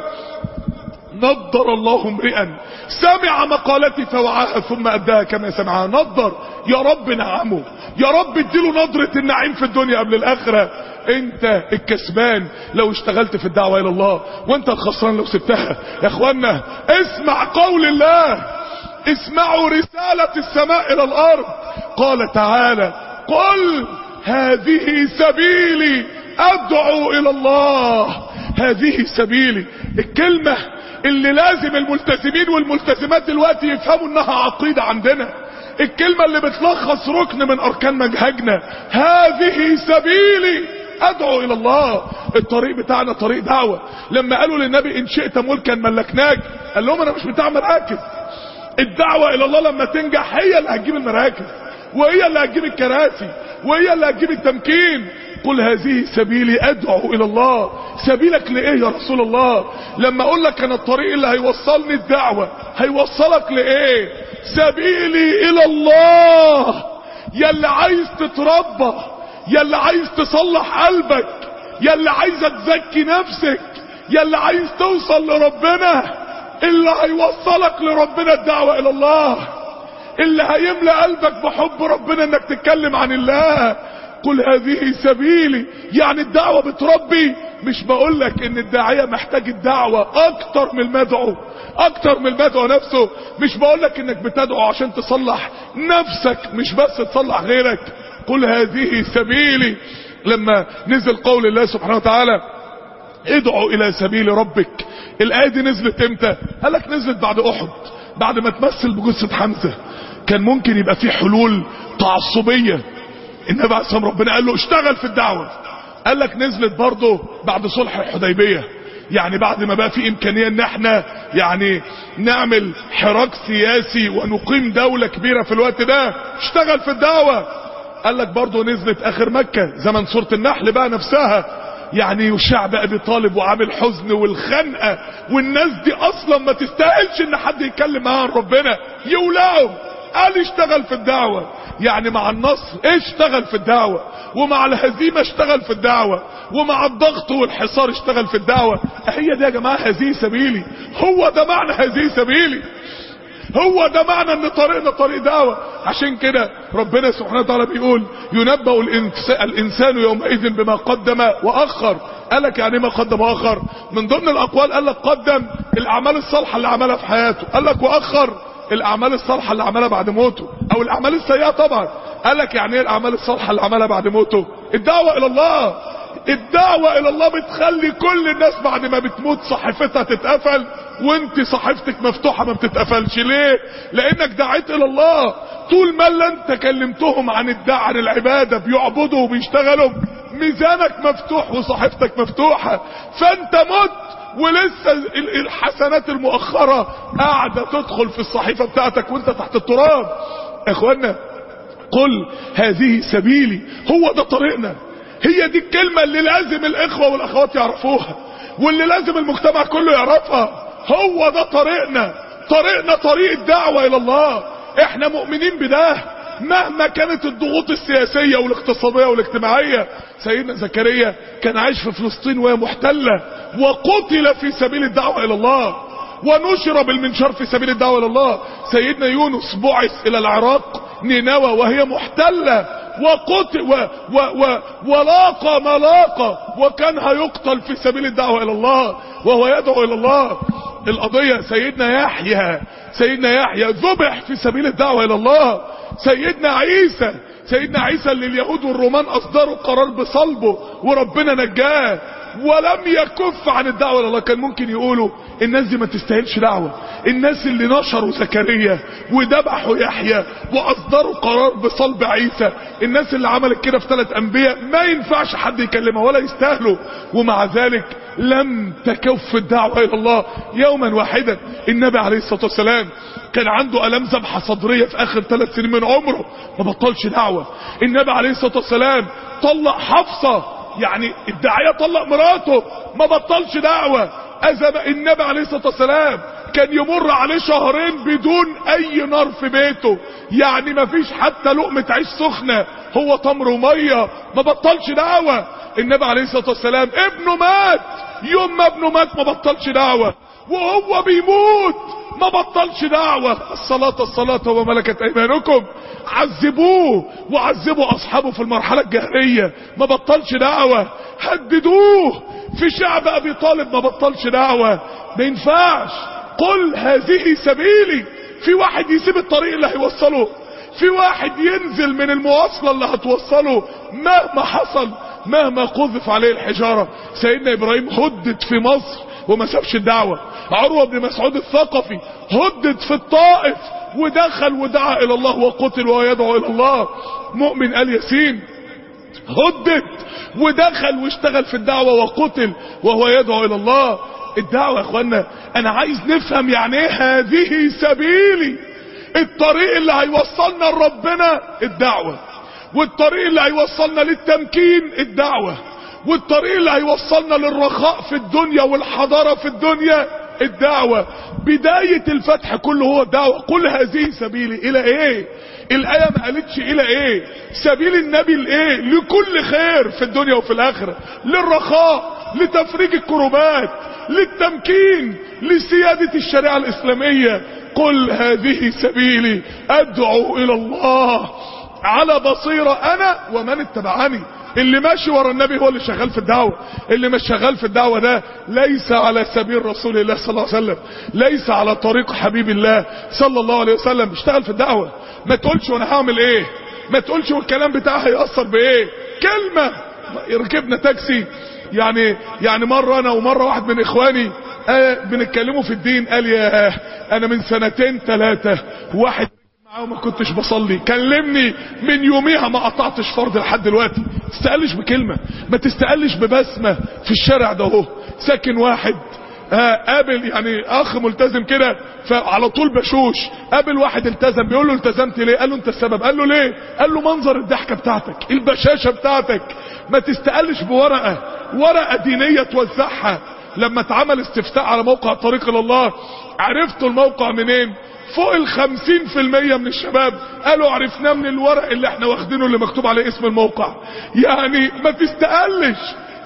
نضر الله امرئا سمع مقالتي فوعاها ثم اداها كما سمعها نضر يا رب نعمه يا رب اديله نظرة النعيم في الدنيا قبل الاخرة انت الكسبان لو اشتغلت في الدعوة الى الله وانت الخسران لو سبتها يا اخوانا اسمع قول الله اسمعوا رسالة السماء الى الارض قال تعالى قل هذه سبيلي ادعو الى الله هذه سبيلي الكلمة اللي لازم الملتزمين والملتزمات دلوقتي يفهموا انها عقيدة عندنا الكلمة اللي بتلخص ركن من اركان منهجنا هذه سبيلي ادعو الى الله الطريق بتاعنا طريق دعوة لما قالوا للنبي ان شئت ملكا ملكناك قال لهم انا مش بتاع مراكز الدعوة الى الله لما تنجح هي اللي هتجيب المراكز وهي اللي هتجيب الكراسي وهي اللي هتجيب التمكين قل هذه سبيلي ادعو الى الله سبيلك لايه يا رسول الله لما اقول لك انا الطريق اللي هيوصلني الدعوة هيوصلك لايه سبيلي الى الله يا اللي عايز تتربى يا اللي عايز تصلح قلبك يا اللي عايزه تزكي نفسك يا اللي عايز توصل لربنا اللي هيوصلك لربنا الدعوة الى الله اللي هيملى قلبك بحب ربنا انك تتكلم عن الله قل هذه سبيلي يعني الدعوة بتربي مش بقول لك ان الداعية محتاج الدعوة اكتر من المدعو اكتر من المدعو نفسه مش بقول لك انك بتدعو عشان تصلح نفسك مش بس تصلح غيرك قل هذه سبيلي لما نزل قول الله سبحانه وتعالى ادعوا الى سبيل ربك الايه دي نزلت امتى قال لك نزلت بعد احد بعد ما تمثل بجثه حمزه كان ممكن يبقى في حلول تعصبيه النبي عليه الصلاه ربنا قال له اشتغل في الدعوه قال لك نزلت برضه بعد صلح الحديبيه يعني بعد ما بقى في امكانيه ان احنا يعني نعمل حراك سياسي ونقيم دوله كبيره في الوقت ده اشتغل في الدعوه قال لك برضه نزلت اخر مكه زمن سوره النحل بقى نفسها يعني يشاع بأبي طالب وعامل حزن والخنقة والناس دي اصلا ما تستاهلش ان حد يتكلم معاها عن ربنا يولعوا قال اشتغل في الدعوة يعني مع النصر اشتغل في الدعوة ومع الهزيمة اشتغل في الدعوة ومع الضغط والحصار اشتغل في الدعوة هي دي يا جماعة هذه سبيلي هو ده معنى هذه سبيلي هو ده معنى ان طريقنا طريق دعوة عشان كده ربنا سبحانه وتعالى بيقول ينبأ الإنس... الانسان يومئذ بما قدم واخر قالك يعني ما قدم واخر من ضمن الاقوال قال لك قدم الاعمال الصالحة اللي عملها في حياته قال لك واخر الاعمال الصالحة اللي عملها بعد موته او الاعمال السيئة طبعا قال لك يعني ايه الاعمال الصالحة اللي عملها بعد موته الدعوة الى الله الدعوة الى الله بتخلي كل الناس بعد ما بتموت صحيفتها تتقفل وانت صحيفتك مفتوحة ما بتتقفلش ليه لانك دعيت الى الله طول ما اللي انت كلمتهم عن الدعاء عن العبادة بيعبدوا وبيشتغلوا ميزانك مفتوح وصحيفتك مفتوحة فانت مت ولسه الحسنات المؤخرة قاعدة تدخل في الصحيفة بتاعتك وانت تحت التراب اخوانا قل هذه سبيلي هو ده طريقنا هي دي الكلمة اللي لازم الاخوة والاخوات يعرفوها واللي لازم المجتمع كله يعرفها هو ده طريقنا طريقنا طريق الدعوة الى الله احنا مؤمنين بده مهما كانت الضغوط السياسية والاقتصادية والاجتماعية سيدنا زكريا كان عايش في فلسطين وهي محتلة وقتل في سبيل الدعوة الى الله ونشر بالمنشار في سبيل الدعوة الى الله سيدنا يونس بعث الى العراق نينوى وهي محتلة وقتل و و و ولاقى ما لاقى وكان هيقتل في سبيل الدعوة الى الله وهو يدعو الى الله القضية سيدنا يحيى سيدنا يحيى ذبح في سبيل الدعوة الى الله سيدنا عيسى سيدنا عيسى اللي اليهود والرومان اصدروا قرار بصلبه وربنا نجاه ولم يكف عن الدعوة الى الله كان ممكن يقولوا الناس دي ما تستاهلش دعوة الناس اللي نشروا زكريا وذبحوا يحيى واصدروا قرار بصلب عيسى الناس اللي عملت كده في ثلاث انبياء ما ينفعش حد يكلمها ولا يستاهلوا ومع ذلك لم تكف الدعوة الى الله يوما واحدا النبي عليه الصلاة والسلام كان عنده الام ذبحة صدرية في اخر ثلاث سنين من عمره ما بطلش دعوة النبي عليه الصلاة والسلام طلق حفصة يعني الداعية طلق مراته ما بطلش دعوة أزم النبي عليه الصلاة والسلام كان يمر عليه شهرين بدون اي نار في بيته يعني ما فيش حتى لقمة عيش سخنة هو تمر ومية ما بطلش دعوة النبي عليه الصلاة والسلام ابنه مات يوم ما ابنه مات ما بطلش دعوة وهو بيموت ما بطلش دعوة الصلاة الصلاة وما ملكت ايمانكم عذبوه وعذبوا اصحابه في المرحلة الجهرية ما بطلش دعوة هددوه في شعب ابي طالب ما بطلش دعوة ما ينفعش قل هذه سبيلي في واحد يسيب الطريق اللي هيوصله في واحد ينزل من المواصلة اللي هتوصله مهما حصل مهما قذف عليه الحجارة سيدنا ابراهيم هدد في مصر وما سابش الدعوة عروة بن مسعود الثقفي هدد في الطائف ودخل ودعا الى الله وقتل وهو يدعو الى الله مؤمن ال ياسين هدد ودخل واشتغل في الدعوة وقتل وهو يدعو الى الله الدعوة يا اخوانا انا عايز نفهم يعني ايه هذه سبيلي الطريق اللي هيوصلنا لربنا الدعوة والطريق اللي هيوصلنا للتمكين الدعوة والطريق اللي هيوصلنا للرخاء في الدنيا والحضارة في الدنيا الدعوة بداية الفتح كله هو الدعوة قل هذه سبيلي الى ايه الاية ما قالتش الى ايه سبيل النبي لايه لكل خير في الدنيا وفي الاخرة للرخاء لتفريج الكربات للتمكين لسيادة الشريعة الاسلامية قل هذه سبيلي ادعو الى الله على بصيرة انا ومن اتبعني اللي ماشي ورا النبي هو اللي شغال في الدعوة اللي مش شغال في الدعوة ده ليس على سبيل رسول الله صلى الله عليه وسلم ليس على طريق حبيب الله صلى الله عليه وسلم اشتغل في الدعوة ما تقولش وانا هعمل ايه ما تقولش والكلام بتاعها هيأثر بايه كلمة ركبنا تاكسي يعني يعني مرة انا ومرة واحد من اخواني آه بنتكلموا في الدين قال يا انا من سنتين ثلاثة واحد معاه ما كنتش بصلي كلمني من يوميها ما قطعتش فرض لحد دلوقتي تستقلش بكلمة ما تستقلش ببسمة في الشارع ده اهو ساكن واحد آه قابل يعني اخ ملتزم كده فعلى طول بشوش قابل واحد التزم بيقول له التزمت ليه قال له انت السبب قال له ليه قال له منظر الضحكه بتاعتك البشاشه بتاعتك ما تستقلش بورقه ورقه دينيه توزعها لما اتعمل استفتاء على موقع طريق الى الله عرفتوا الموقع منين فوق الخمسين في المية من الشباب قالوا عرفناه من الورق اللي احنا واخدينه اللي مكتوب عليه اسم الموقع يعني ما تستقلش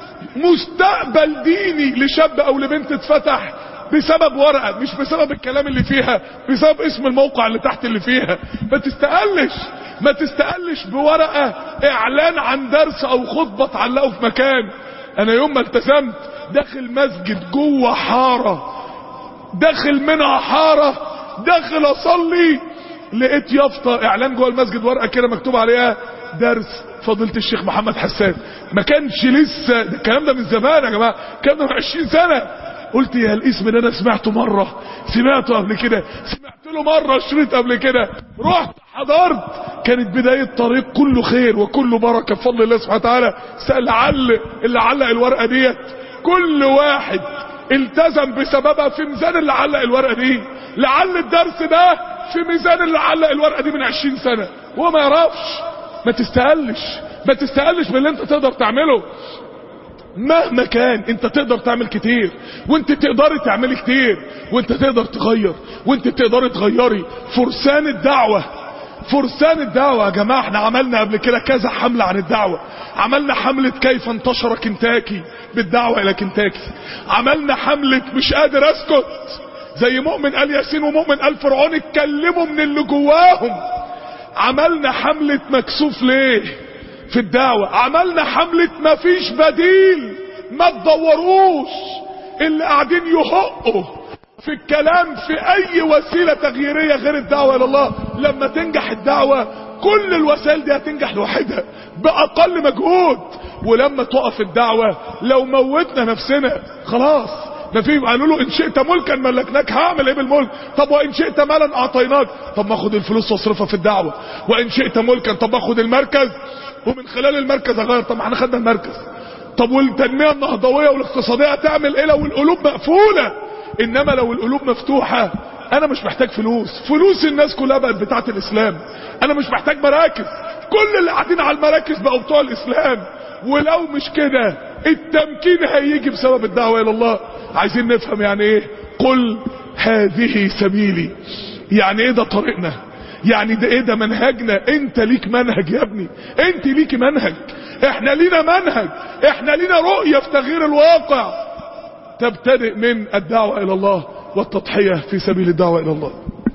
مستقبل ديني لشاب او لبنت اتفتح بسبب ورقة مش بسبب الكلام اللي فيها بسبب اسم الموقع اللي تحت اللي فيها ما تستقلش ما تستقلش بورقة اعلان عن درس او خطبة تعلقه في مكان انا يوم ما التزمت داخل مسجد جوه حارة داخل منها حارة داخل اصلي لقيت يافطة اعلان جوه المسجد ورقة كده مكتوب عليها درس فضيلة الشيخ محمد حسان ما كانش لسه ده الكلام ده من زمان يا جماعة الكلام ده من 20 سنة قلت يا الاسم ده انا سمعته مرة سمعته قبل كده سمعت له مرة شريط قبل كده رحت حضرت كانت بداية طريق كله خير وكله بركة بفضل الله سبحانه وتعالى لعل اللي علق الورقة ديت كل واحد التزم بسببها في ميزان اللي علق الورقة دي لعل الدرس ده في ميزان اللي علق الورقة دي من 20 سنة وهو ما يعرفش ما تستقلش ما تستقلش باللي انت تقدر تعمله مهما كان انت تقدر تعمل كتير وانت تقدري تعملي كتير وانت تقدر تغير وانت تقدري تغيري فرسان الدعوة فرسان الدعوة يا جماعة احنا عملنا قبل كده كذا حملة عن الدعوة عملنا حملة كيف انتشر كنتاكي بالدعوة الى كنتاكي عملنا حملة مش قادر اسكت زي مؤمن قال ياسين ومؤمن قال فرعون اتكلموا من اللي جواهم عملنا حملة مكسوف ليه في الدعوة عملنا حملة مفيش بديل ما تدوروش اللي قاعدين يهقوا في الكلام في اي وسيلة تغييرية غير الدعوة الى الله لما تنجح الدعوة كل الوسائل دي هتنجح لوحدها باقل مجهود ولما تقف الدعوة لو موتنا نفسنا خلاص ما في قالوا له ان شئت ملكا ملكناك هعمل ايه بالملك طب وان شئت مالا اعطيناك طب ما اخد الفلوس واصرفها في الدعوة وان شئت ملكا طب اخد المركز ومن خلال المركز اغير طب ما احنا خدنا المركز طب والتنمية النهضوية والاقتصادية هتعمل ايه لو القلوب مقفولة انما لو القلوب مفتوحة انا مش محتاج فلوس فلوس الناس كلها بقت بتاعت الاسلام انا مش محتاج مراكز كل اللي قاعدين على المراكز بقوا بتوع الاسلام ولو مش كده التمكين هيجي بسبب الدعوة الى الله عايزين نفهم يعني ايه قل هذه سبيلي يعني ايه ده طريقنا يعني ده ايه ده منهجنا انت ليك منهج يا ابني انت ليك منهج احنا لينا منهج احنا لينا رؤية في تغيير الواقع تبتدئ من الدعوة الى الله والتضحية في سبيل الدعوة الى الله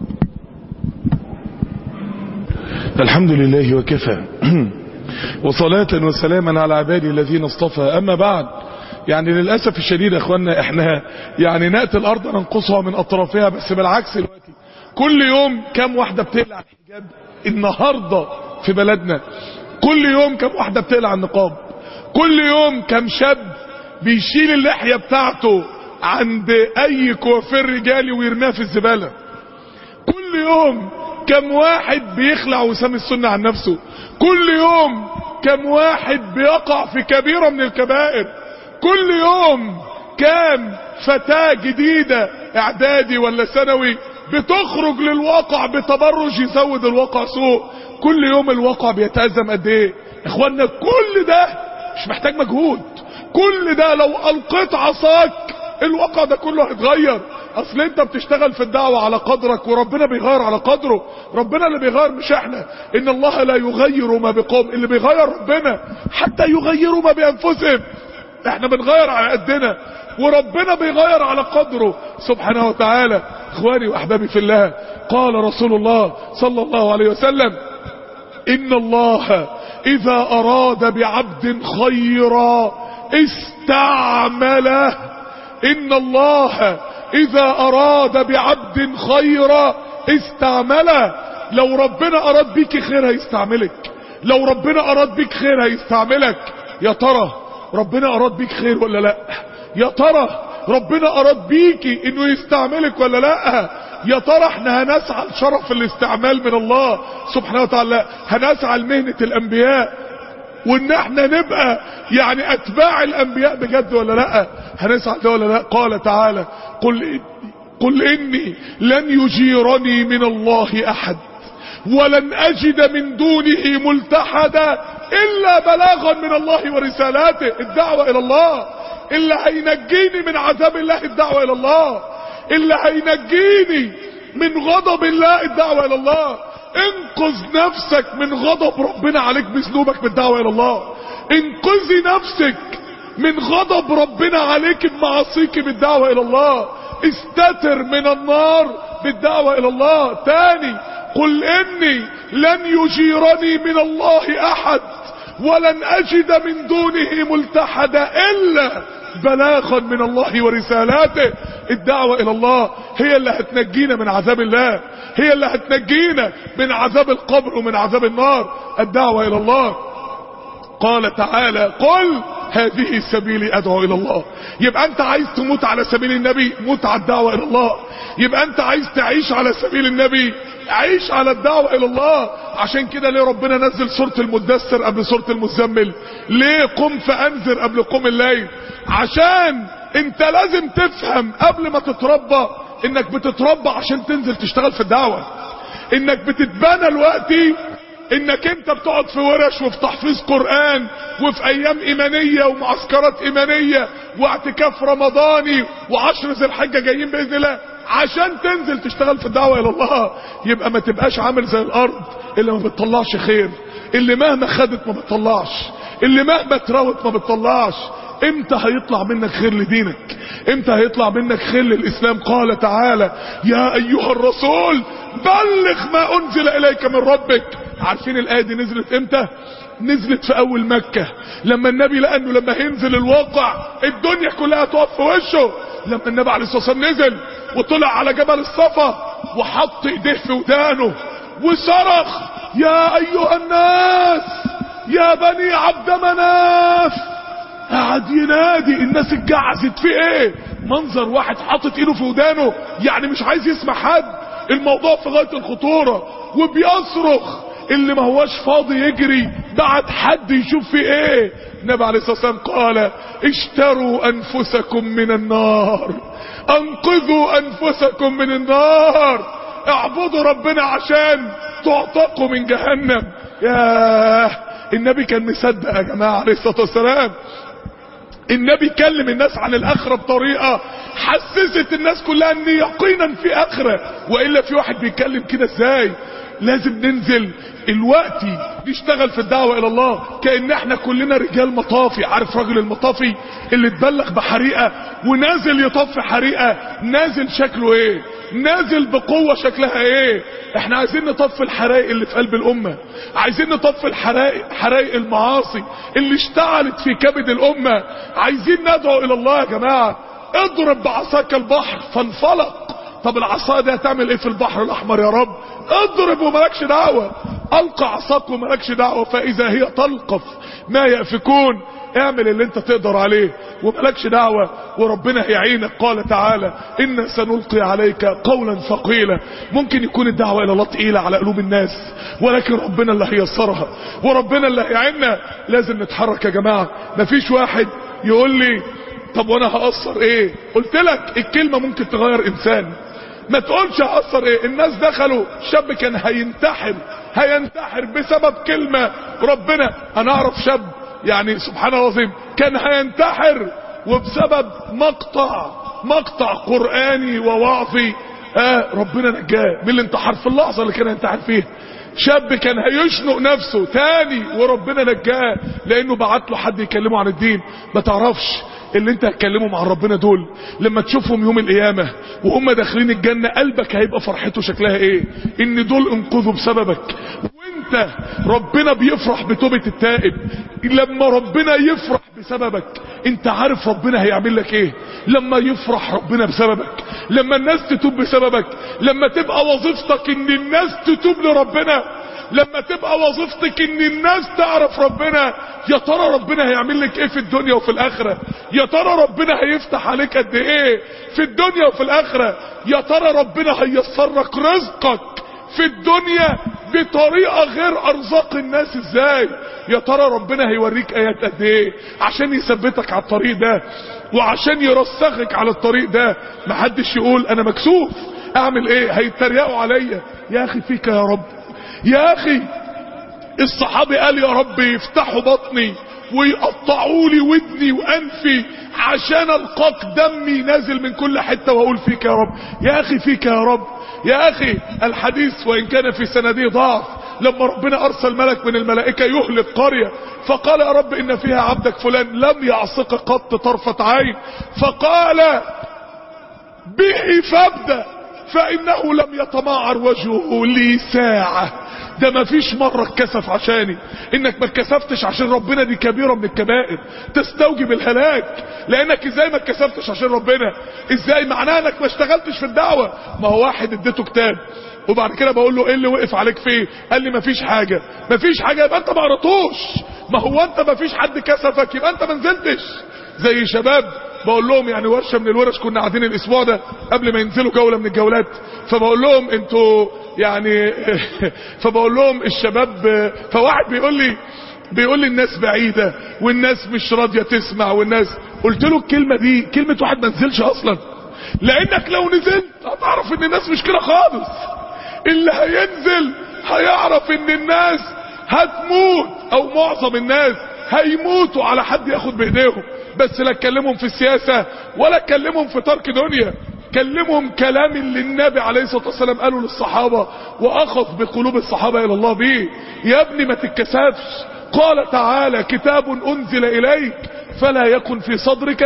الحمد لله وكفى وصلاة وسلاما على عبادي الذين اصطفى اما بعد يعني للأسف الشديد يا اخوانا احنا يعني نأتي الارض ننقصها من اطرافها بس بالعكس دلوقتي كل يوم كم واحدة بتقلع الحجاب النهاردة في بلدنا كل يوم كم واحدة بتقلع النقاب كل يوم كم شاب بيشيل اللحية بتاعته عند اي كوافير رجالي ويرميها في الزبالة كل يوم كم واحد بيخلع وسام السنة عن نفسه كل يوم كم واحد بيقع في كبيرة من الكبائر كل يوم كام فتاة جديدة اعدادي ولا ثانوي بتخرج للواقع بتبرج يزود الواقع سوء كل يوم الواقع بيتأزم قد ايه اخوانا كل ده مش محتاج مجهود كل ده لو القيت عصاك الواقع ده كله هيتغير اصل انت بتشتغل في الدعوة على قدرك وربنا بيغير على قدره ربنا اللي بيغير مش احنا ان الله لا يغير ما بقوم اللي بيغير ربنا حتى يغيروا ما بانفسهم احنا بنغير على قدنا وربنا بيغير على قدره سبحانه وتعالى اخواني واحبابي في الله قال رسول الله صلى الله عليه وسلم ان الله اذا اراد بعبد خيرا استعمله ان الله اذا اراد بعبد خيرا استعمله لو ربنا اراد بيك خير هيستعملك لو ربنا اراد بيك خير هيستعملك يا ترى ربنا اراد بيك خير ولا لا يا ترى ربنا اراد بيكي انه يستعملك ولا لا يا ترى احنا هنسعى لشرف الاستعمال من الله سبحانه وتعالى هنسعى لمهنة الانبياء وان احنا نبقى يعني اتباع الانبياء بجد ولا لا هنسعى ده ولا لا قال تعالى قل قل اني لن يجيرني من الله احد ولن اجد من دونه ملتحدا الا بلاغا من الله ورسالاته الدعوة الى الله اللي هينجيني من عذاب الله الدعوة الى الله اللي هينجيني من غضب الله الدعوة الى الله انقذ نفسك من غضب ربنا عليك بذنوبك بالدعوة الى الله انقذي نفسك من غضب ربنا عليك بمعاصيك بالدعوة الى الله استتر من النار بالدعوة الى الله تاني قل اني لن يجيرني من الله احد ولن اجد من دونه ملتحدا الا بلاغا من الله ورسالاته الدعوة الى الله هي اللي هتنجينا من عذاب الله هي اللي هتنجينا من عذاب القبر ومن عذاب النار الدعوة الى الله قال تعالى قل هذه سبيلي ادعو الى الله يبقى انت عايز تموت على سبيل النبي موت على الدعوة الى الله يبقى انت عايز تعيش على سبيل النبي عيش على الدعوة الى الله عشان كده ليه ربنا نزل سورة المدثر قبل سورة المزمل ليه قم فانذر قبل قم الليل عشان انت لازم تفهم قبل ما تتربى انك بتتربى عشان تنزل تشتغل في الدعوة انك بتتبنى دلوقتي انك انت بتقعد في ورش وفي تحفيظ قرآن وفي ايام ايمانية ومعسكرات ايمانية واعتكاف رمضاني وعشر ذي الحجة جايين باذن الله عشان تنزل تشتغل في الدعوة الى الله يبقى ما تبقاش عامل زي الارض اللي ما بتطلعش خير اللي مهما خدت ما بتطلعش اللي مهما اتراوت ما بتطلعش امتى هيطلع منك خير لدينك امتى هيطلع منك خير للاسلام قال تعالى يا ايها الرسول بلغ ما انزل اليك من ربك عارفين الايه دي نزلت امتى نزلت في اول مكة لما النبي لقى انه لما هينزل الواقع الدنيا كلها تقف في وشه لما النبي عليه الصلاة والسلام نزل وطلع على جبل الصفا وحط ايديه في ودانه وصرخ يا ايها الناس يا بني عبد مناف قعد ينادي الناس اتجعزت في ايه منظر واحد حاطط ايده في ودانه يعني مش عايز يسمع حد الموضوع في غاية الخطورة وبيصرخ اللي ما هواش فاضي يجري بعد حد يشوف في ايه النبي عليه الصلاة والسلام قال اشتروا انفسكم من النار انقذوا انفسكم من النار اعبدوا ربنا عشان تعتقوا من جهنم ياه النبي كان مصدق يا جماعة عليه الصلاة والسلام النبي كلم الناس عن الاخرة بطريقة حسست الناس كلها ان يقينا في اخرة والا في واحد بيتكلم كده ازاي لازم ننزل الوقت نشتغل في الدعوة الى الله كأن احنا كلنا رجال مطافي عارف راجل المطافي اللي اتبلغ بحريقة ونازل يطفي حريقة نازل شكله ايه نازل بقوة شكلها ايه احنا عايزين نطفي الحرائق اللي في قلب الامة عايزين نطفي الحرائق حرائق المعاصي اللي اشتعلت في كبد الامة عايزين ندعو الى الله يا جماعة اضرب بعصاك البحر فانفلق طب العصا دي هتعمل ايه في البحر الاحمر يا رب اضرب وملكش دعوة القى عصاك وملكش دعوة فاذا هي تلقف ما يأفكون اعمل اللي انت تقدر عليه وملكش دعوة وربنا هيعينك قال تعالى إنا سنلقي عليك قولا ثقيلا ممكن يكون الدعوة الى الله تقيلة على قلوب الناس ولكن ربنا اللي هيسرها وربنا اللي هيعيننا لازم نتحرك يا جماعة مفيش واحد يقول لي طب وانا هقصر ايه قلت لك الكلمة ممكن تغير انسان ما تقولش هقصر ايه الناس دخلوا شاب كان هينتحر هينتحر بسبب كلمة ربنا انا اعرف شاب يعني سبحان الله العظيم كان هينتحر وبسبب مقطع مقطع قرآني ووعظي آه ربنا نجاه من الانتحار في اللحظة اللي كان ينتحر فيها شاب كان هيشنق نفسه تاني وربنا نجاه لانه بعت له حد يكلمه عن الدين ما تعرفش اللي انت هتكلمهم عن ربنا دول لما تشوفهم يوم القيامة وهم داخلين الجنة قلبك هيبقى فرحته شكلها ايه ان دول انقذوا بسببك وانت ربنا بيفرح بتوبة التائب لما ربنا يفرح بسببك انت عارف ربنا هيعمل لك ايه لما يفرح ربنا بسببك لما الناس تتوب بسببك لما تبقى وظيفتك ان الناس تتوب لربنا لما تبقى وظيفتك ان الناس تعرف ربنا يا ترى ربنا هيعمل لك ايه في الدنيا وفي الاخرة يا ترى ربنا هيفتح عليك قد ايه في الدنيا وفي الاخرة يا ترى ربنا هيسر لك رزقك في الدنيا بطريقة غير ارزاق الناس ازاي يا ترى ربنا هيوريك ايات قد ايه عشان يثبتك على الطريق ده وعشان يرسخك على الطريق ده محدش يقول انا مكسوف اعمل ايه هيتريقوا عليا يا اخي فيك يا رب يا اخي الصحابي قال يا رب يفتحوا بطني ويقطعوا لي ودني وانفي عشان القاك دمي نازل من كل حتة واقول فيك يا رب يا اخي فيك يا رب يا اخي الحديث وان كان في سنده ضعف لما ربنا ارسل ملك من الملائكة يهلك قرية فقال يا رب ان فيها عبدك فلان لم يعصق قط طرفة عين فقال به فابدأ فانه لم يتمعر وجهه لي ساعة ده ما فيش مرة اتكسف عشاني انك ما اتكسفتش عشان ربنا دي كبيرة من الكبائر تستوجب الهلاك لانك ازاي ما اتكسفتش عشان ربنا ازاي معناها انك ما اشتغلتش في الدعوة ما هو واحد اديته كتاب وبعد كده بقول له ايه اللي وقف عليك فيه قال لي مفيش حاجة مفيش حاجة يبقى انت ما قريتوش ما هو انت مفيش حد كسفك يبقى انت ما نزلتش زي شباب بقول لهم يعني ورشة من الورش كنا قاعدين الاسبوع ده قبل ما ينزلوا جولة من الجولات فبقول لهم انتوا يعني فبقول لهم الشباب فواحد بيقول لي بيقول لي الناس بعيدة والناس مش راضية تسمع والناس قلت له الكلمة دي كلمة واحد ما نزلش اصلا لانك لو نزلت هتعرف ان الناس مش كده خالص اللي هينزل هيعرف ان الناس هتموت او معظم الناس هيموتوا على حد ياخد بايديهم بس لا تكلمهم في السياسة ولا تكلمهم في ترك دنيا كلمهم كلام اللي النبي عليه الصلاة والسلام قاله للصحابة واخذ بقلوب الصحابة الى الله بيه يا ابني ما تتكسفش قال تعالى كتاب انزل اليك فلا يكن في صدرك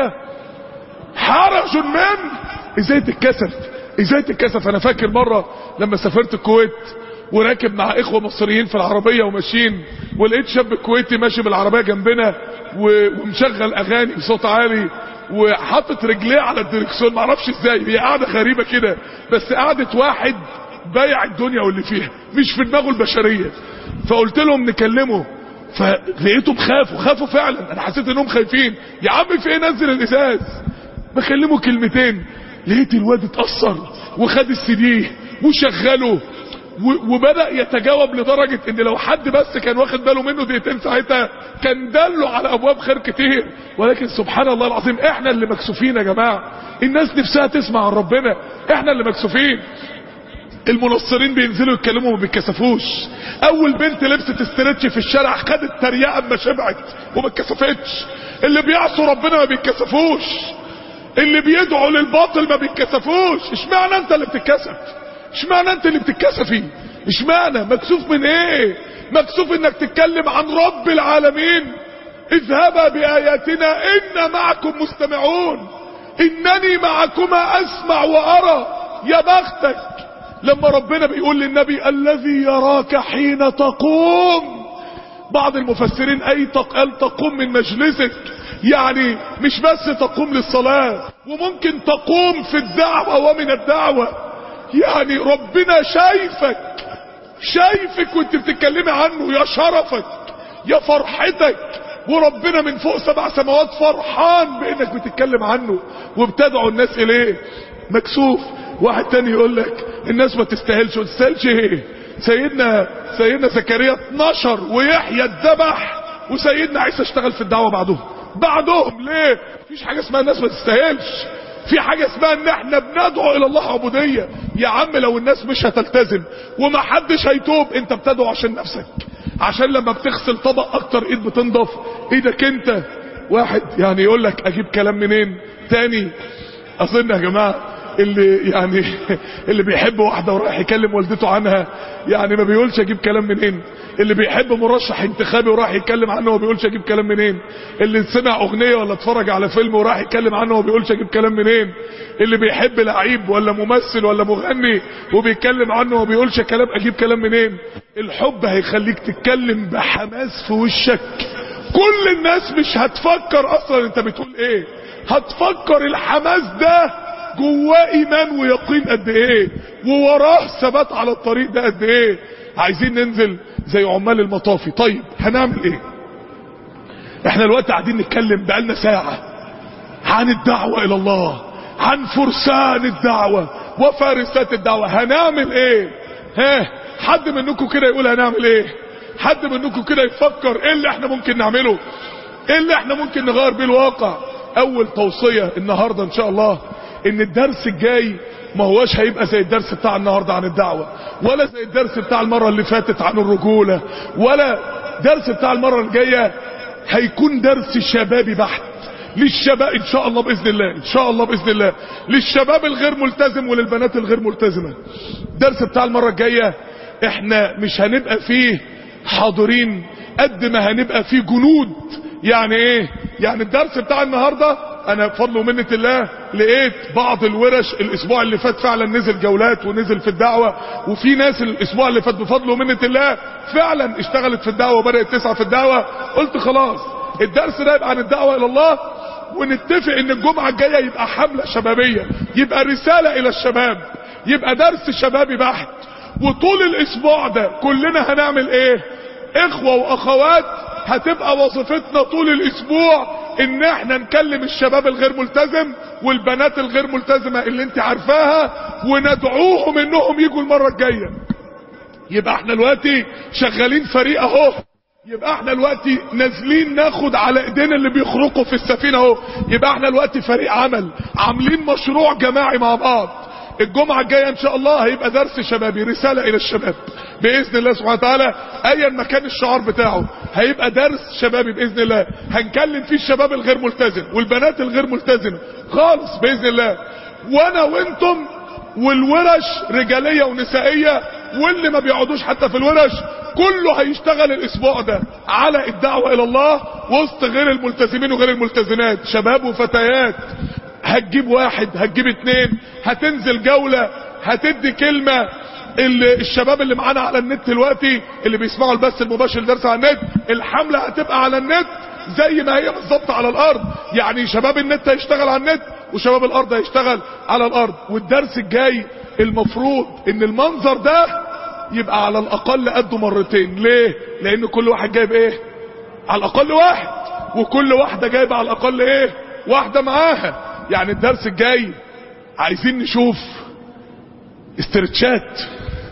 حرج منه ازاي تتكسف ازاي تتكسف انا فاكر مرة لما سافرت الكويت وراكب مع اخوة مصريين في العربية وماشيين ولقيت شاب كويتي ماشي بالعربية جنبنا ومشغل اغاني بصوت عالي وحاطط رجليه على الدركسيون معرفش ازاي هي قاعدة غريبة كده بس قعدة واحد بايع الدنيا واللي فيها مش في دماغه البشرية فقلت لهم نكلمه فلقيتهم خافوا خافوا فعلا انا حسيت انهم خايفين يا عم في ايه نزل الازاز بكلمه كلمتين لقيت الواد اتأثر وخد السي دي وشغله وبدأ يتجاوب لدرجة ان لو حد بس كان واخد باله منه دقيقتين ساعتها كان دله على ابواب خير كتير ولكن سبحان الله العظيم احنا اللي مكسوفين يا جماعة الناس نفسها تسمع عن ربنا احنا اللي مكسوفين المنصرين بينزلوا يتكلموا وما بيتكسفوش اول بنت لبست استرتش في الشارع خدت تريقه اما شبعت وما اتكسفتش اللي بيعصوا ربنا ما بيتكسفوش اللي بيدعوا للباطل ما بيتكسفوش اشمعنى انت اللي بتتكسف اشمعنى انت اللي بتتكسفي اشمعنى مكسوف من ايه مكسوف انك تتكلم عن رب العالمين اذهبا باياتنا انا معكم مستمعون انني معكما اسمع وارى يا بختك لما ربنا بيقول للنبي الذي يراك حين تقوم بعض المفسرين اي قال تقوم من مجلسك يعني مش بس تقوم للصلاة وممكن تقوم في الدعوة ومن الدعوة يعني ربنا شايفك شايفك وانت بتتكلمي عنه يا شرفك يا فرحتك وربنا من فوق سبع سماوات فرحان بانك بتتكلم عنه وبتدعو الناس اليه مكسوف واحد تاني يقول لك الناس ما تستاهلش ما تستاهلش ايه سيدنا سيدنا زكريا 12 ويحيى اتذبح وسيدنا عيسى اشتغل في الدعوه بعدهم بعدهم ليه مفيش حاجه اسمها الناس ما تستاهلش في حاجه اسمها ان احنا بندعو الى الله عبوديه يا عم لو الناس مش هتلتزم ومحدش هيتوب انت بتدعو عشان نفسك عشان لما بتغسل طبق اكتر ايد بتنضف ايدك انت واحد يعني يقول لك اجيب كلام منين تاني اظن يا جماعه اللي يعني اللي بيحب واحده ورايح يكلم والدته عنها يعني ما بيقولش اجيب كلام منين اللي بيحب مرشح انتخابي وراح يتكلم عنه وما بيقولش اجيب كلام منين اللي سمع اغنيه ولا اتفرج على فيلم وراح يتكلم عنه وما بيقولش اجيب كلام منين اللي بيحب لعيب ولا ممثل ولا مغني وبيتكلم عنه وما بيقولش كلام اجيب كلام منين الحب هيخليك تتكلم بحماس في وشك كل الناس مش هتفكر اصلا انت بتقول ايه هتفكر الحماس ده جواه ايمان ويقين قد ايه ووراه ثبات على الطريق ده قد ايه عايزين ننزل زي عمال المطافي طيب هنعمل ايه احنا الوقت قاعدين نتكلم بقالنا ساعة عن الدعوة الى الله عن فرسان الدعوة وفارسات الدعوة هنعمل ايه ها حد منكم كده يقول هنعمل ايه حد منكم كده يفكر ايه اللي احنا ممكن نعمله ايه اللي احنا ممكن نغير بيه الواقع اول توصية النهاردة ان شاء الله ان الدرس الجاي ما هوش هيبقى زي الدرس بتاع النهاردة عن الدعوة ولا زي الدرس بتاع المرة اللي فاتت عن الرجولة ولا درس بتاع المرة الجاية هيكون درس شبابي بحت للشباب ان شاء الله باذن الله ان شاء الله باذن الله للشباب الغير ملتزم وللبنات الغير ملتزمه الدرس بتاع المره الجايه احنا مش هنبقى فيه حاضرين قد ما هنبقى فيه جنود يعني ايه يعني الدرس بتاع النهارده انا بفضل ومنة الله لقيت بعض الورش الاسبوع اللي فات فعلا نزل جولات ونزل في الدعوة وفي ناس الاسبوع اللي فات بفضل ومنة الله فعلا اشتغلت في الدعوة وبدأت تسعى في الدعوة قلت خلاص الدرس ده يبقى عن الدعوة الى الله ونتفق ان الجمعة الجاية يبقى حملة شبابية يبقى رسالة الى الشباب يبقى درس شبابي بحت وطول الاسبوع ده كلنا هنعمل ايه اخوة واخوات هتبقى وظيفتنا طول الاسبوع ان احنا نكلم الشباب الغير ملتزم والبنات الغير ملتزمة اللي انت عارفاها وندعوهم انهم يجوا المرة الجاية يبقى احنا دلوقتي شغالين فريق اهو يبقى احنا دلوقتي نازلين ناخد على ايدينا اللي بيخرقوا في السفينة اهو يبقى احنا دلوقتي فريق عمل عاملين مشروع جماعي مع بعض الجمعة الجاية ان شاء الله هيبقى درس شبابي رسالة الى الشباب باذن الله سبحانه وتعالى ايا ما كان الشعار بتاعه هيبقى درس شبابي باذن الله هنكلم فيه الشباب الغير ملتزم والبنات الغير ملتزمة خالص باذن الله وانا وانتم والورش رجالية ونسائية واللي ما بيقعدوش حتى في الورش كله هيشتغل الاسبوع ده على الدعوة الى الله وسط غير الملتزمين وغير الملتزمات شباب وفتيات هتجيب واحد هتجيب اتنين هتنزل جولة هتدي كلمة اللي الشباب اللي معانا على النت دلوقتي اللي بيسمعوا البث المباشر درس على النت الحملة هتبقى على النت زي ما هي بالظبط على الارض يعني شباب النت هيشتغل على النت وشباب الارض هيشتغل على الارض والدرس الجاي المفروض ان المنظر ده يبقى على الاقل قده مرتين ليه لان كل واحد جايب ايه على الاقل واحد وكل واحدة جايبه على الاقل ايه واحدة معاها يعني الدرس الجاي عايزين نشوف استرتشات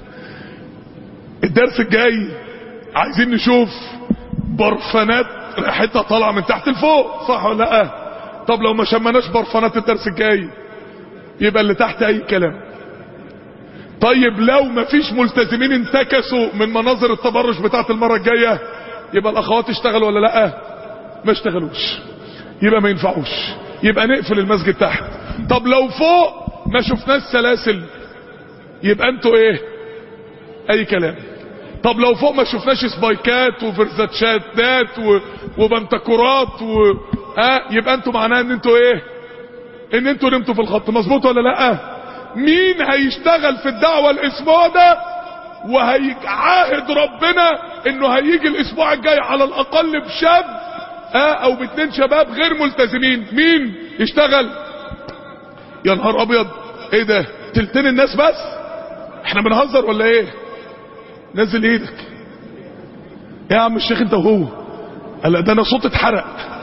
الدرس الجاي عايزين نشوف برفانات ريحتها طالعه من تحت لفوق صح ولا لا طب لو ما شمناش برفانات الدرس الجاي يبقى اللي تحت اي كلام طيب لو مفيش ملتزمين انتكسوا من مناظر التبرج بتاعت المرة الجاية يبقى الاخوات اشتغلوا ولا لا ما اشتغلوش يبقى ما ينفعوش يبقى نقفل المسجد تحت طب لو فوق ما شفناش سلاسل يبقى انتوا ايه اي كلام طب لو فوق ما شفناش سبايكات وفرزاتشاتات و... وبنتكورات و... ها يبقى انتوا معناها ان انتوا ايه ان انتوا نمتوا في الخط مظبوط ولا لا مين هيشتغل في الدعوة الاسبوع ده وهيعاهد ربنا انه هيجي الاسبوع الجاي على الاقل بشاب اه او باتنين شباب غير ملتزمين مين يشتغل يا نهار ابيض ايه ده تلتين الناس بس احنا بنهزر ولا ايه نزل ايدك يا عم الشيخ انت وهو قال ده انا صوت اتحرق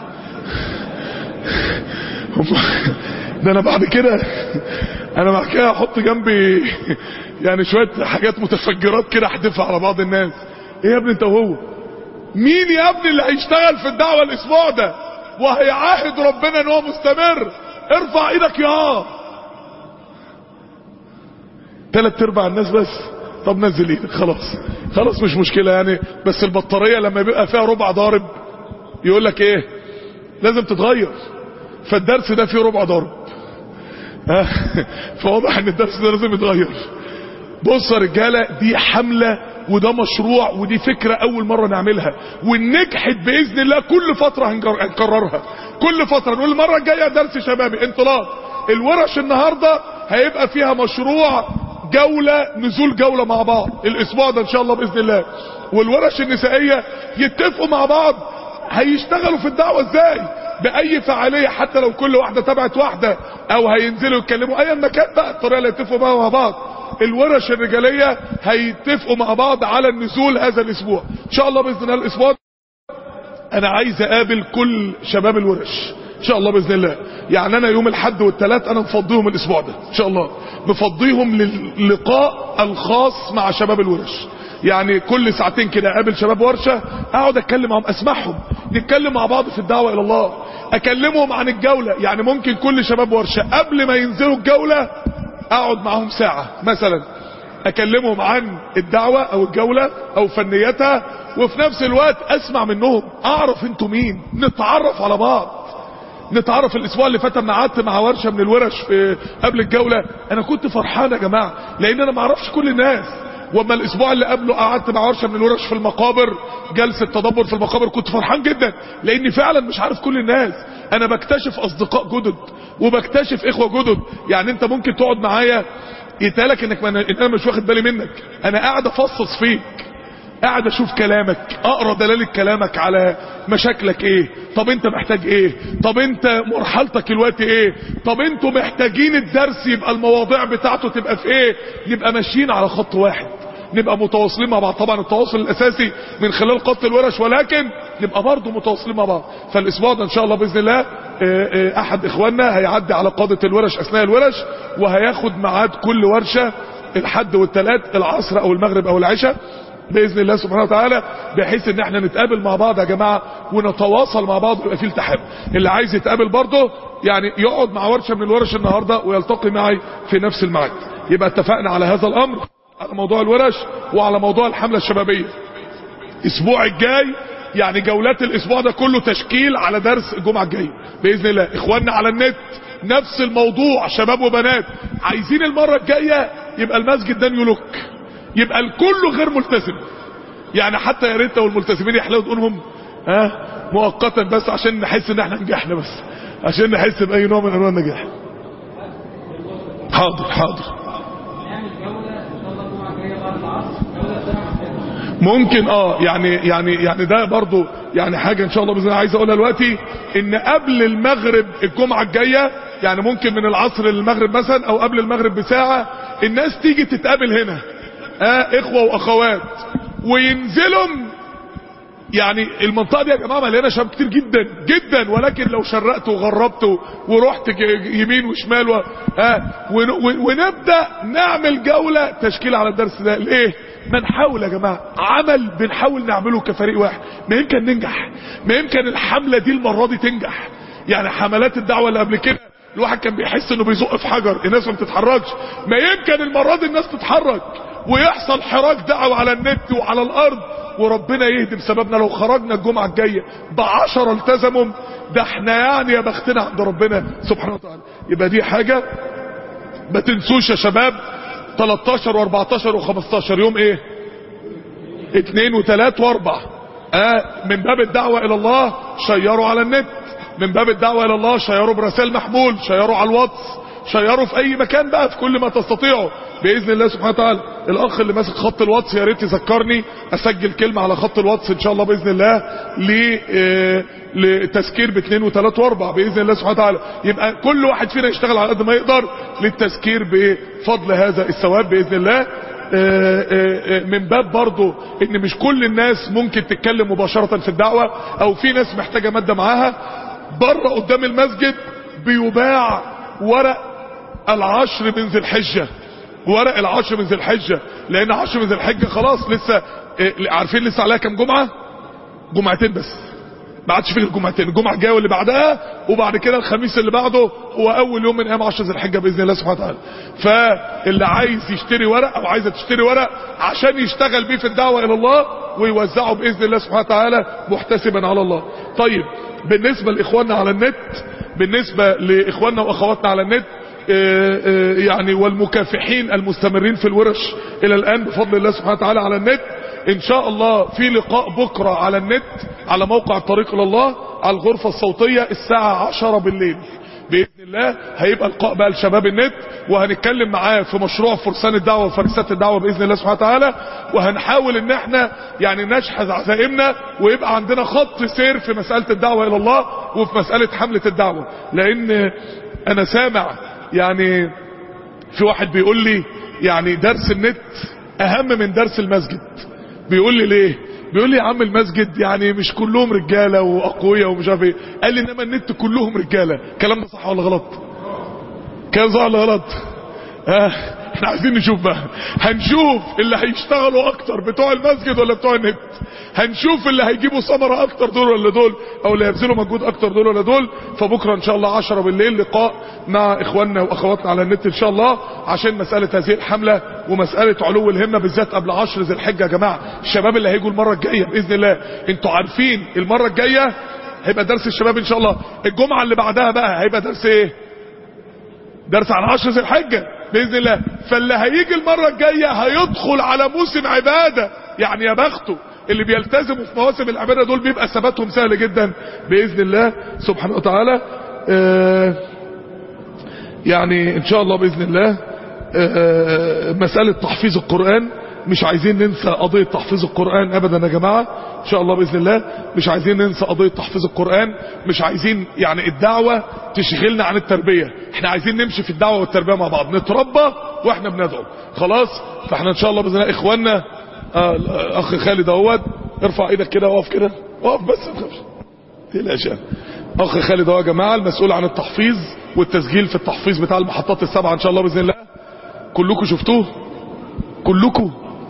ده انا بعد كده انا بعد كده هحط جنبي يعني شويه حاجات متفجرات كده احدفها على بعض الناس ايه يا ابني انت وهو مين يا ابني اللي هيشتغل في الدعوه الاسبوع ده وهيعاهد ربنا ان هو مستمر ارفع ايدك يا ثلاث ارباع الناس بس طب نزل ايدك خلاص خلاص مش مشكله يعني بس البطاريه لما بيبقى فيها ربع ضارب يقول لك ايه لازم تتغير فالدرس ده فيه ربع ضرب فواضح ان الدرس ده لازم يتغير بص يا رجاله دي حمله وده مشروع ودي فكرة اول مرة نعملها ونجحت باذن الله كل فترة هنكررها كل فترة نقول المرة الجاية درس شبابي انطلاق الورش النهاردة هيبقى فيها مشروع جولة نزول جولة مع بعض الاسبوع ده ان شاء الله باذن الله والورش النسائية يتفقوا مع بعض هيشتغلوا في الدعوة ازاي باي فعالية حتى لو كل واحدة تبعت واحدة او هينزلوا يتكلموا ايا ما كان بقى الطريقة اللي يتفقوا بقى مع بعض الورش الرجالية هيتفقوا مع بعض على النزول هذا الاسبوع ان شاء الله باذن الله الاسبوع انا عايز اقابل كل شباب الورش ان شاء الله باذن الله يعني انا يوم الحد والثلاث انا مفضيهم الاسبوع ده ان شاء الله مفضيهم للقاء الخاص مع شباب الورش يعني كل ساعتين كده اقابل شباب ورشه اقعد اتكلم معاهم اسمعهم نتكلم مع بعض في الدعوه الى الله اكلمهم عن الجوله يعني ممكن كل شباب ورشه قبل ما ينزلوا الجوله اقعد معاهم ساعه مثلا اكلمهم عن الدعوه او الجوله او فنيتها وفي نفس الوقت اسمع منهم اعرف انتوا مين نتعرف على بعض نتعرف الاسبوع اللي فات انا قعدت مع ورشه من الورش في قبل الجوله انا كنت فرحان يا جماعه لان انا ما اعرفش كل الناس واما الاسبوع اللي قبله قعدت مع ورشه من الورش في المقابر جلسه تدبر في المقابر كنت فرحان جدا لاني فعلا مش عارف كل الناس انا بكتشف اصدقاء جدد وبكتشف اخوه جدد يعني انت ممكن تقعد معايا يتقالك انك ما إن انا مش واخد بالي منك انا قاعد افصص فيك قاعد اشوف كلامك اقرا دلالة كلامك على مشاكلك ايه طب انت محتاج ايه طب انت مرحلتك الوقت ايه طب انتوا محتاجين الدرس يبقى المواضيع بتاعته تبقى في ايه نبقى ماشيين على خط واحد نبقى متواصلين مع بعض طبعا التواصل الاساسي من خلال خط الورش ولكن نبقى برضه متواصلين مع بعض فالاسبوع ده ان شاء الله باذن الله احد اخواننا هيعدي على قادة الورش اثناء الورش وهياخد ميعاد كل ورشة الحد والثلاث العصر او المغرب او العشاء باذن الله سبحانه وتعالى بحيث ان احنا نتقابل مع بعض يا جماعه ونتواصل مع بعض ويبقى في التحام اللي عايز يتقابل برضه يعني يقعد مع ورشه من الورش النهارده ويلتقي معي في نفس الميعاد يبقى اتفقنا على هذا الامر على موضوع الورش وعلى موضوع الحمله الشبابيه الاسبوع الجاي يعني جولات الاسبوع ده كله تشكيل على درس الجمعه الجايه باذن الله اخواننا على النت نفس الموضوع شباب وبنات عايزين المره الجايه يبقى المسجد ده نيولوك يبقى الكل غير ملتزم يعني حتى يا ريت لو الملتزمين يحلوا تقولهم ها مؤقتا بس عشان نحس ان احنا نجحنا بس عشان نحس باي نوع من انواع النجاح حاضر حاضر ممكن اه يعني يعني يعني ده برضو يعني حاجه ان شاء الله باذن الله عايز اقولها دلوقتي ان قبل المغرب الجمعه الجايه يعني ممكن من العصر للمغرب مثلا او قبل المغرب بساعه الناس تيجي تتقابل هنا اه اخوه واخوات وينزلوا يعني المنطقه دي يا جماعه مليانه شباب كتير جدا جدا ولكن لو شرقت وغربت ورحت يمين وشمال و... ها ونبدا نعمل جوله تشكيل على الدرس ده ليه ما نحاول يا جماعه عمل بنحاول نعمله كفريق واحد ما يمكن ننجح ما يمكن الحمله دي المره دي تنجح يعني حملات الدعوه اللي قبل كده الواحد كان بيحس انه بيزق في حجر الناس ما بتتحركش ما يمكن المرة دي الناس تتحرك ويحصل حراك دعوة على النت وعلى الارض وربنا يهدم سببنا لو خرجنا الجمعة الجاية بعشرة التزموا ده احنا يعني يا بختنا عند ربنا سبحانه وتعالى يبقى دي حاجة ما تنسوش يا شباب 13 و14 و15 يوم ايه اتنين وتلات واربع اه من باب الدعوة الى الله شيروا على النت من باب الدعوة الى الله شيروا برسائل محمول شيروا على الواتس شيروا في اي مكان بقى في كل ما تستطيعوا باذن الله سبحانه وتعالى الاخ اللي ماسك خط الواتس يا ريت يذكرني اسجل كلمه على خط الواتس ان شاء الله باذن الله ل آه، لتذكير باثنين وثلاث واربع باذن الله سبحانه وتعالى يبقى كل واحد فينا يشتغل على قد ما يقدر للتذكير بفضل هذا الثواب باذن الله آه، آه، آه، من باب برضو ان مش كل الناس ممكن تتكلم مباشرة في الدعوة او في ناس محتاجة مادة معاها بره قدام المسجد بيباع ورق العشر من ذي الحجة ورق العشر من ذي الحجة لان عشر من ذي الحجة خلاص لسه آه، عارفين لسه عليها كام جمعة جمعتين بس ما عادش فيه الجمعتين الجمعه الجايه واللي بعدها وبعد كده الخميس اللي بعده هو اول يوم من ايام 10 ذي الحجه باذن الله سبحانه وتعالى فاللي عايز يشتري ورق او عايزه تشتري ورق عشان يشتغل بيه في الدعوه الى الله ويوزعه باذن الله سبحانه وتعالى محتسبا على الله طيب بالنسبه لاخواننا على النت بالنسبه لاخواننا واخواتنا على النت آه، آه، يعني والمكافحين المستمرين في الورش الى الان بفضل الله سبحانه وتعالى على النت ان شاء الله في لقاء بكرة على النت على موقع الطريق الى الله على الغرفة الصوتية الساعة عشرة بالليل باذن الله هيبقى لقاء بقى لشباب النت وهنتكلم معاه في مشروع فرسان الدعوه وفرسات الدعوه باذن الله سبحانه وتعالى وهنحاول ان احنا يعني نشحذ عزائمنا ويبقى عندنا خط سير في مساله الدعوه الى الله وفي مساله حمله الدعوه لان انا سامع يعني في واحد بيقول لي يعني درس النت اهم من درس المسجد بيقول لي ليه بيقول لي يا عم المسجد يعني مش كلهم رجاله واقوياء ومش عارف ايه قال لي انما النت كلهم رجاله الكلام ده صح ولا غلط كلام صح ولا غلط ها احنا عايزين نشوف بقى هنشوف اللي هيشتغلوا اكتر بتوع المسجد ولا بتوع النت هنشوف اللي هيجيبوا ثمره اكتر دول ولا دول او اللي هيبذلوا مجهود اكتر دول ولا دول فبكره ان شاء الله 10 بالليل لقاء مع اخواننا واخواتنا على النت ان شاء الله عشان مساله هذه الحمله ومساله علو الهمه بالذات قبل 10 ذي الحجه يا جماعه الشباب اللي هيجوا المره الجايه باذن الله انتوا عارفين المره الجايه هيبقى درس الشباب ان شاء الله الجمعه اللي بعدها بقى هيبقى درس ايه درس عن 10 ذي الحجه باذن الله فاللي هيجي المره الجايه هيدخل على موسم عباده يعني يا بخته اللي بيلتزموا في مواسم العباده دول بيبقى ثباتهم سهل جدا باذن الله سبحانه وتعالى آه يعني ان شاء الله باذن الله آه مساله تحفيظ القران مش عايزين ننسى قضية تحفيظ القرآن ابدا يا جماعة ان شاء الله باذن الله مش عايزين ننسى قضية تحفيظ القرآن مش عايزين يعني الدعوة تشغلنا عن التربية احنا عايزين نمشي في الدعوة والتربية مع بعض نتربى واحنا بندعو خلاص فاحنا ان شاء الله باذن الله اخواننا آه اخ خالد اهوت ارفع ايدك كده واقف كده واقف بس ما تخافش تقلقش يعني. اخ خالد اهو يا جماعه المسؤول عن التحفيظ والتسجيل في التحفيظ بتاع المحطات السبعه ان شاء الله باذن الله كلكم شفتوه كلكم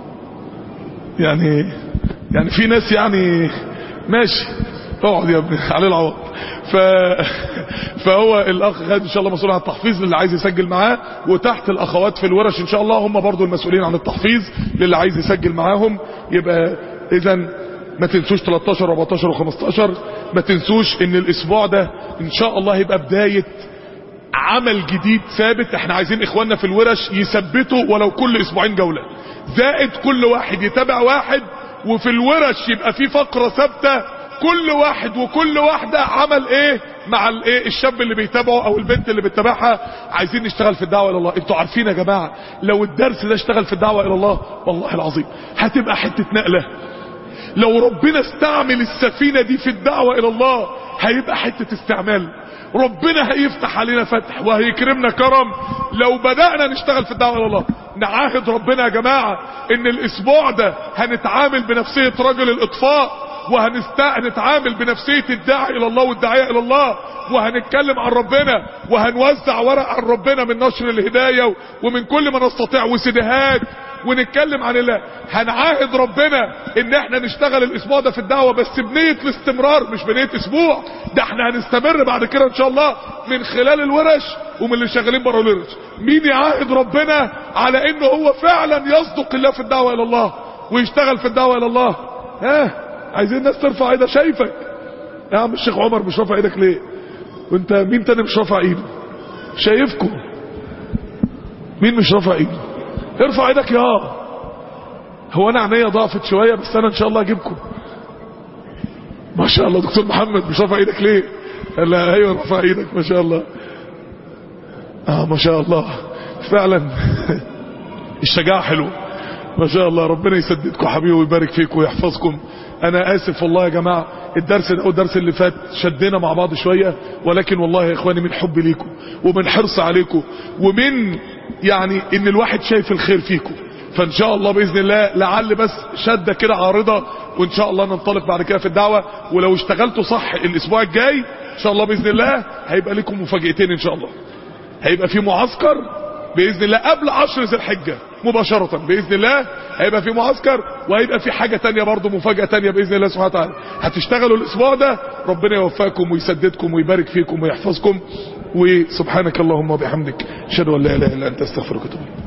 يعني يعني في ناس يعني ماشي اقعد يا ابني على العوض ف... فهو الاخ خالد ان شاء الله مسؤول عن التحفيظ للي عايز يسجل معاه وتحت الاخوات في الورش ان شاء الله هم برضو المسؤولين عن التحفيظ للي عايز يسجل معاهم يبقى اذا ما تنسوش 13 و14 و15 ما تنسوش ان الاسبوع ده ان شاء الله هيبقى بداية عمل جديد ثابت احنا عايزين اخواننا في الورش يثبتوا ولو كل اسبوعين جولة زائد كل واحد يتابع واحد وفي الورش يبقى في فقرة ثابتة كل واحد وكل واحدة عمل ايه مع الايه الشاب اللي بيتابعه او البنت اللي بتتابعها عايزين نشتغل في الدعوة الى الله انتوا عارفين يا جماعة لو الدرس ده اشتغل في الدعوة الى الله والله العظيم هتبقى حتة نقلة لو ربنا استعمل السفينة دي في الدعوة الى الله هيبقى حتة استعمال ربنا هيفتح علينا فتح وهيكرمنا كرم لو بدأنا نشتغل في الدعوة الى الله نعاهد ربنا يا جماعة ان الاسبوع ده هنتعامل بنفسية رجل الاطفاء وهنتعامل بنفسية الداعي الى الله والداعية الى الله وهنتكلم عن ربنا وهنوزع ورق عن ربنا من نشر الهداية ومن كل ما نستطيع وسيديهات ونتكلم عن الله هنعاهد ربنا ان احنا نشتغل الاسبوع ده في الدعوة بس بنية الاستمرار مش بنية اسبوع ده احنا هنستمر بعد كده ان شاء الله من خلال الورش ومن اللي شغالين بره الورش مين يعاهد ربنا على انه هو فعلا يصدق الله في الدعوة الى الله ويشتغل في الدعوة الى الله ها عايزين الناس ترفع ايدها شايفك يا عم الشيخ عمر مش رافع ايدك ليه وانت مين تاني مش رافع ايده شايفكم مين مش رافع ايده ارفع ايدك يا هو انا عينيا ضعفت شويه بس انا ان شاء الله اجيبكم ما شاء الله دكتور محمد مش رافع ايدك ليه لا ايوه رافع ايدك ما شاء الله اه ما شاء الله فعلا الشجاعه حلوه ما شاء الله ربنا يسددكم حبيبي ويبارك فيكم ويحفظكم انا اسف والله يا جماعه الدرس ده والدرس اللي فات شدينا مع بعض شويه ولكن والله يا اخواني من حب ليكم ومن حرص عليكم ومن يعني ان الواحد شايف الخير فيكم فان شاء الله باذن الله لعل بس شده كده عارضه وان شاء الله ننطلق بعد كده في الدعوه ولو اشتغلتوا صح الاسبوع الجاي ان شاء الله باذن الله هيبقى لكم مفاجاتين ان شاء الله هيبقى في معسكر باذن الله قبل عشر ذي الحجه مباشره باذن الله هيبقى في معسكر وهيبقى في حاجه تانية برضه مفاجاه تانية باذن الله سبحانه وتعالى هتشتغلوا الاسبوع ده ربنا يوفقكم ويسددكم ويبارك فيكم ويحفظكم وسبحانك اللهم وبحمدك اشهد ان لا اله الا انت استغفرك واتوب اليك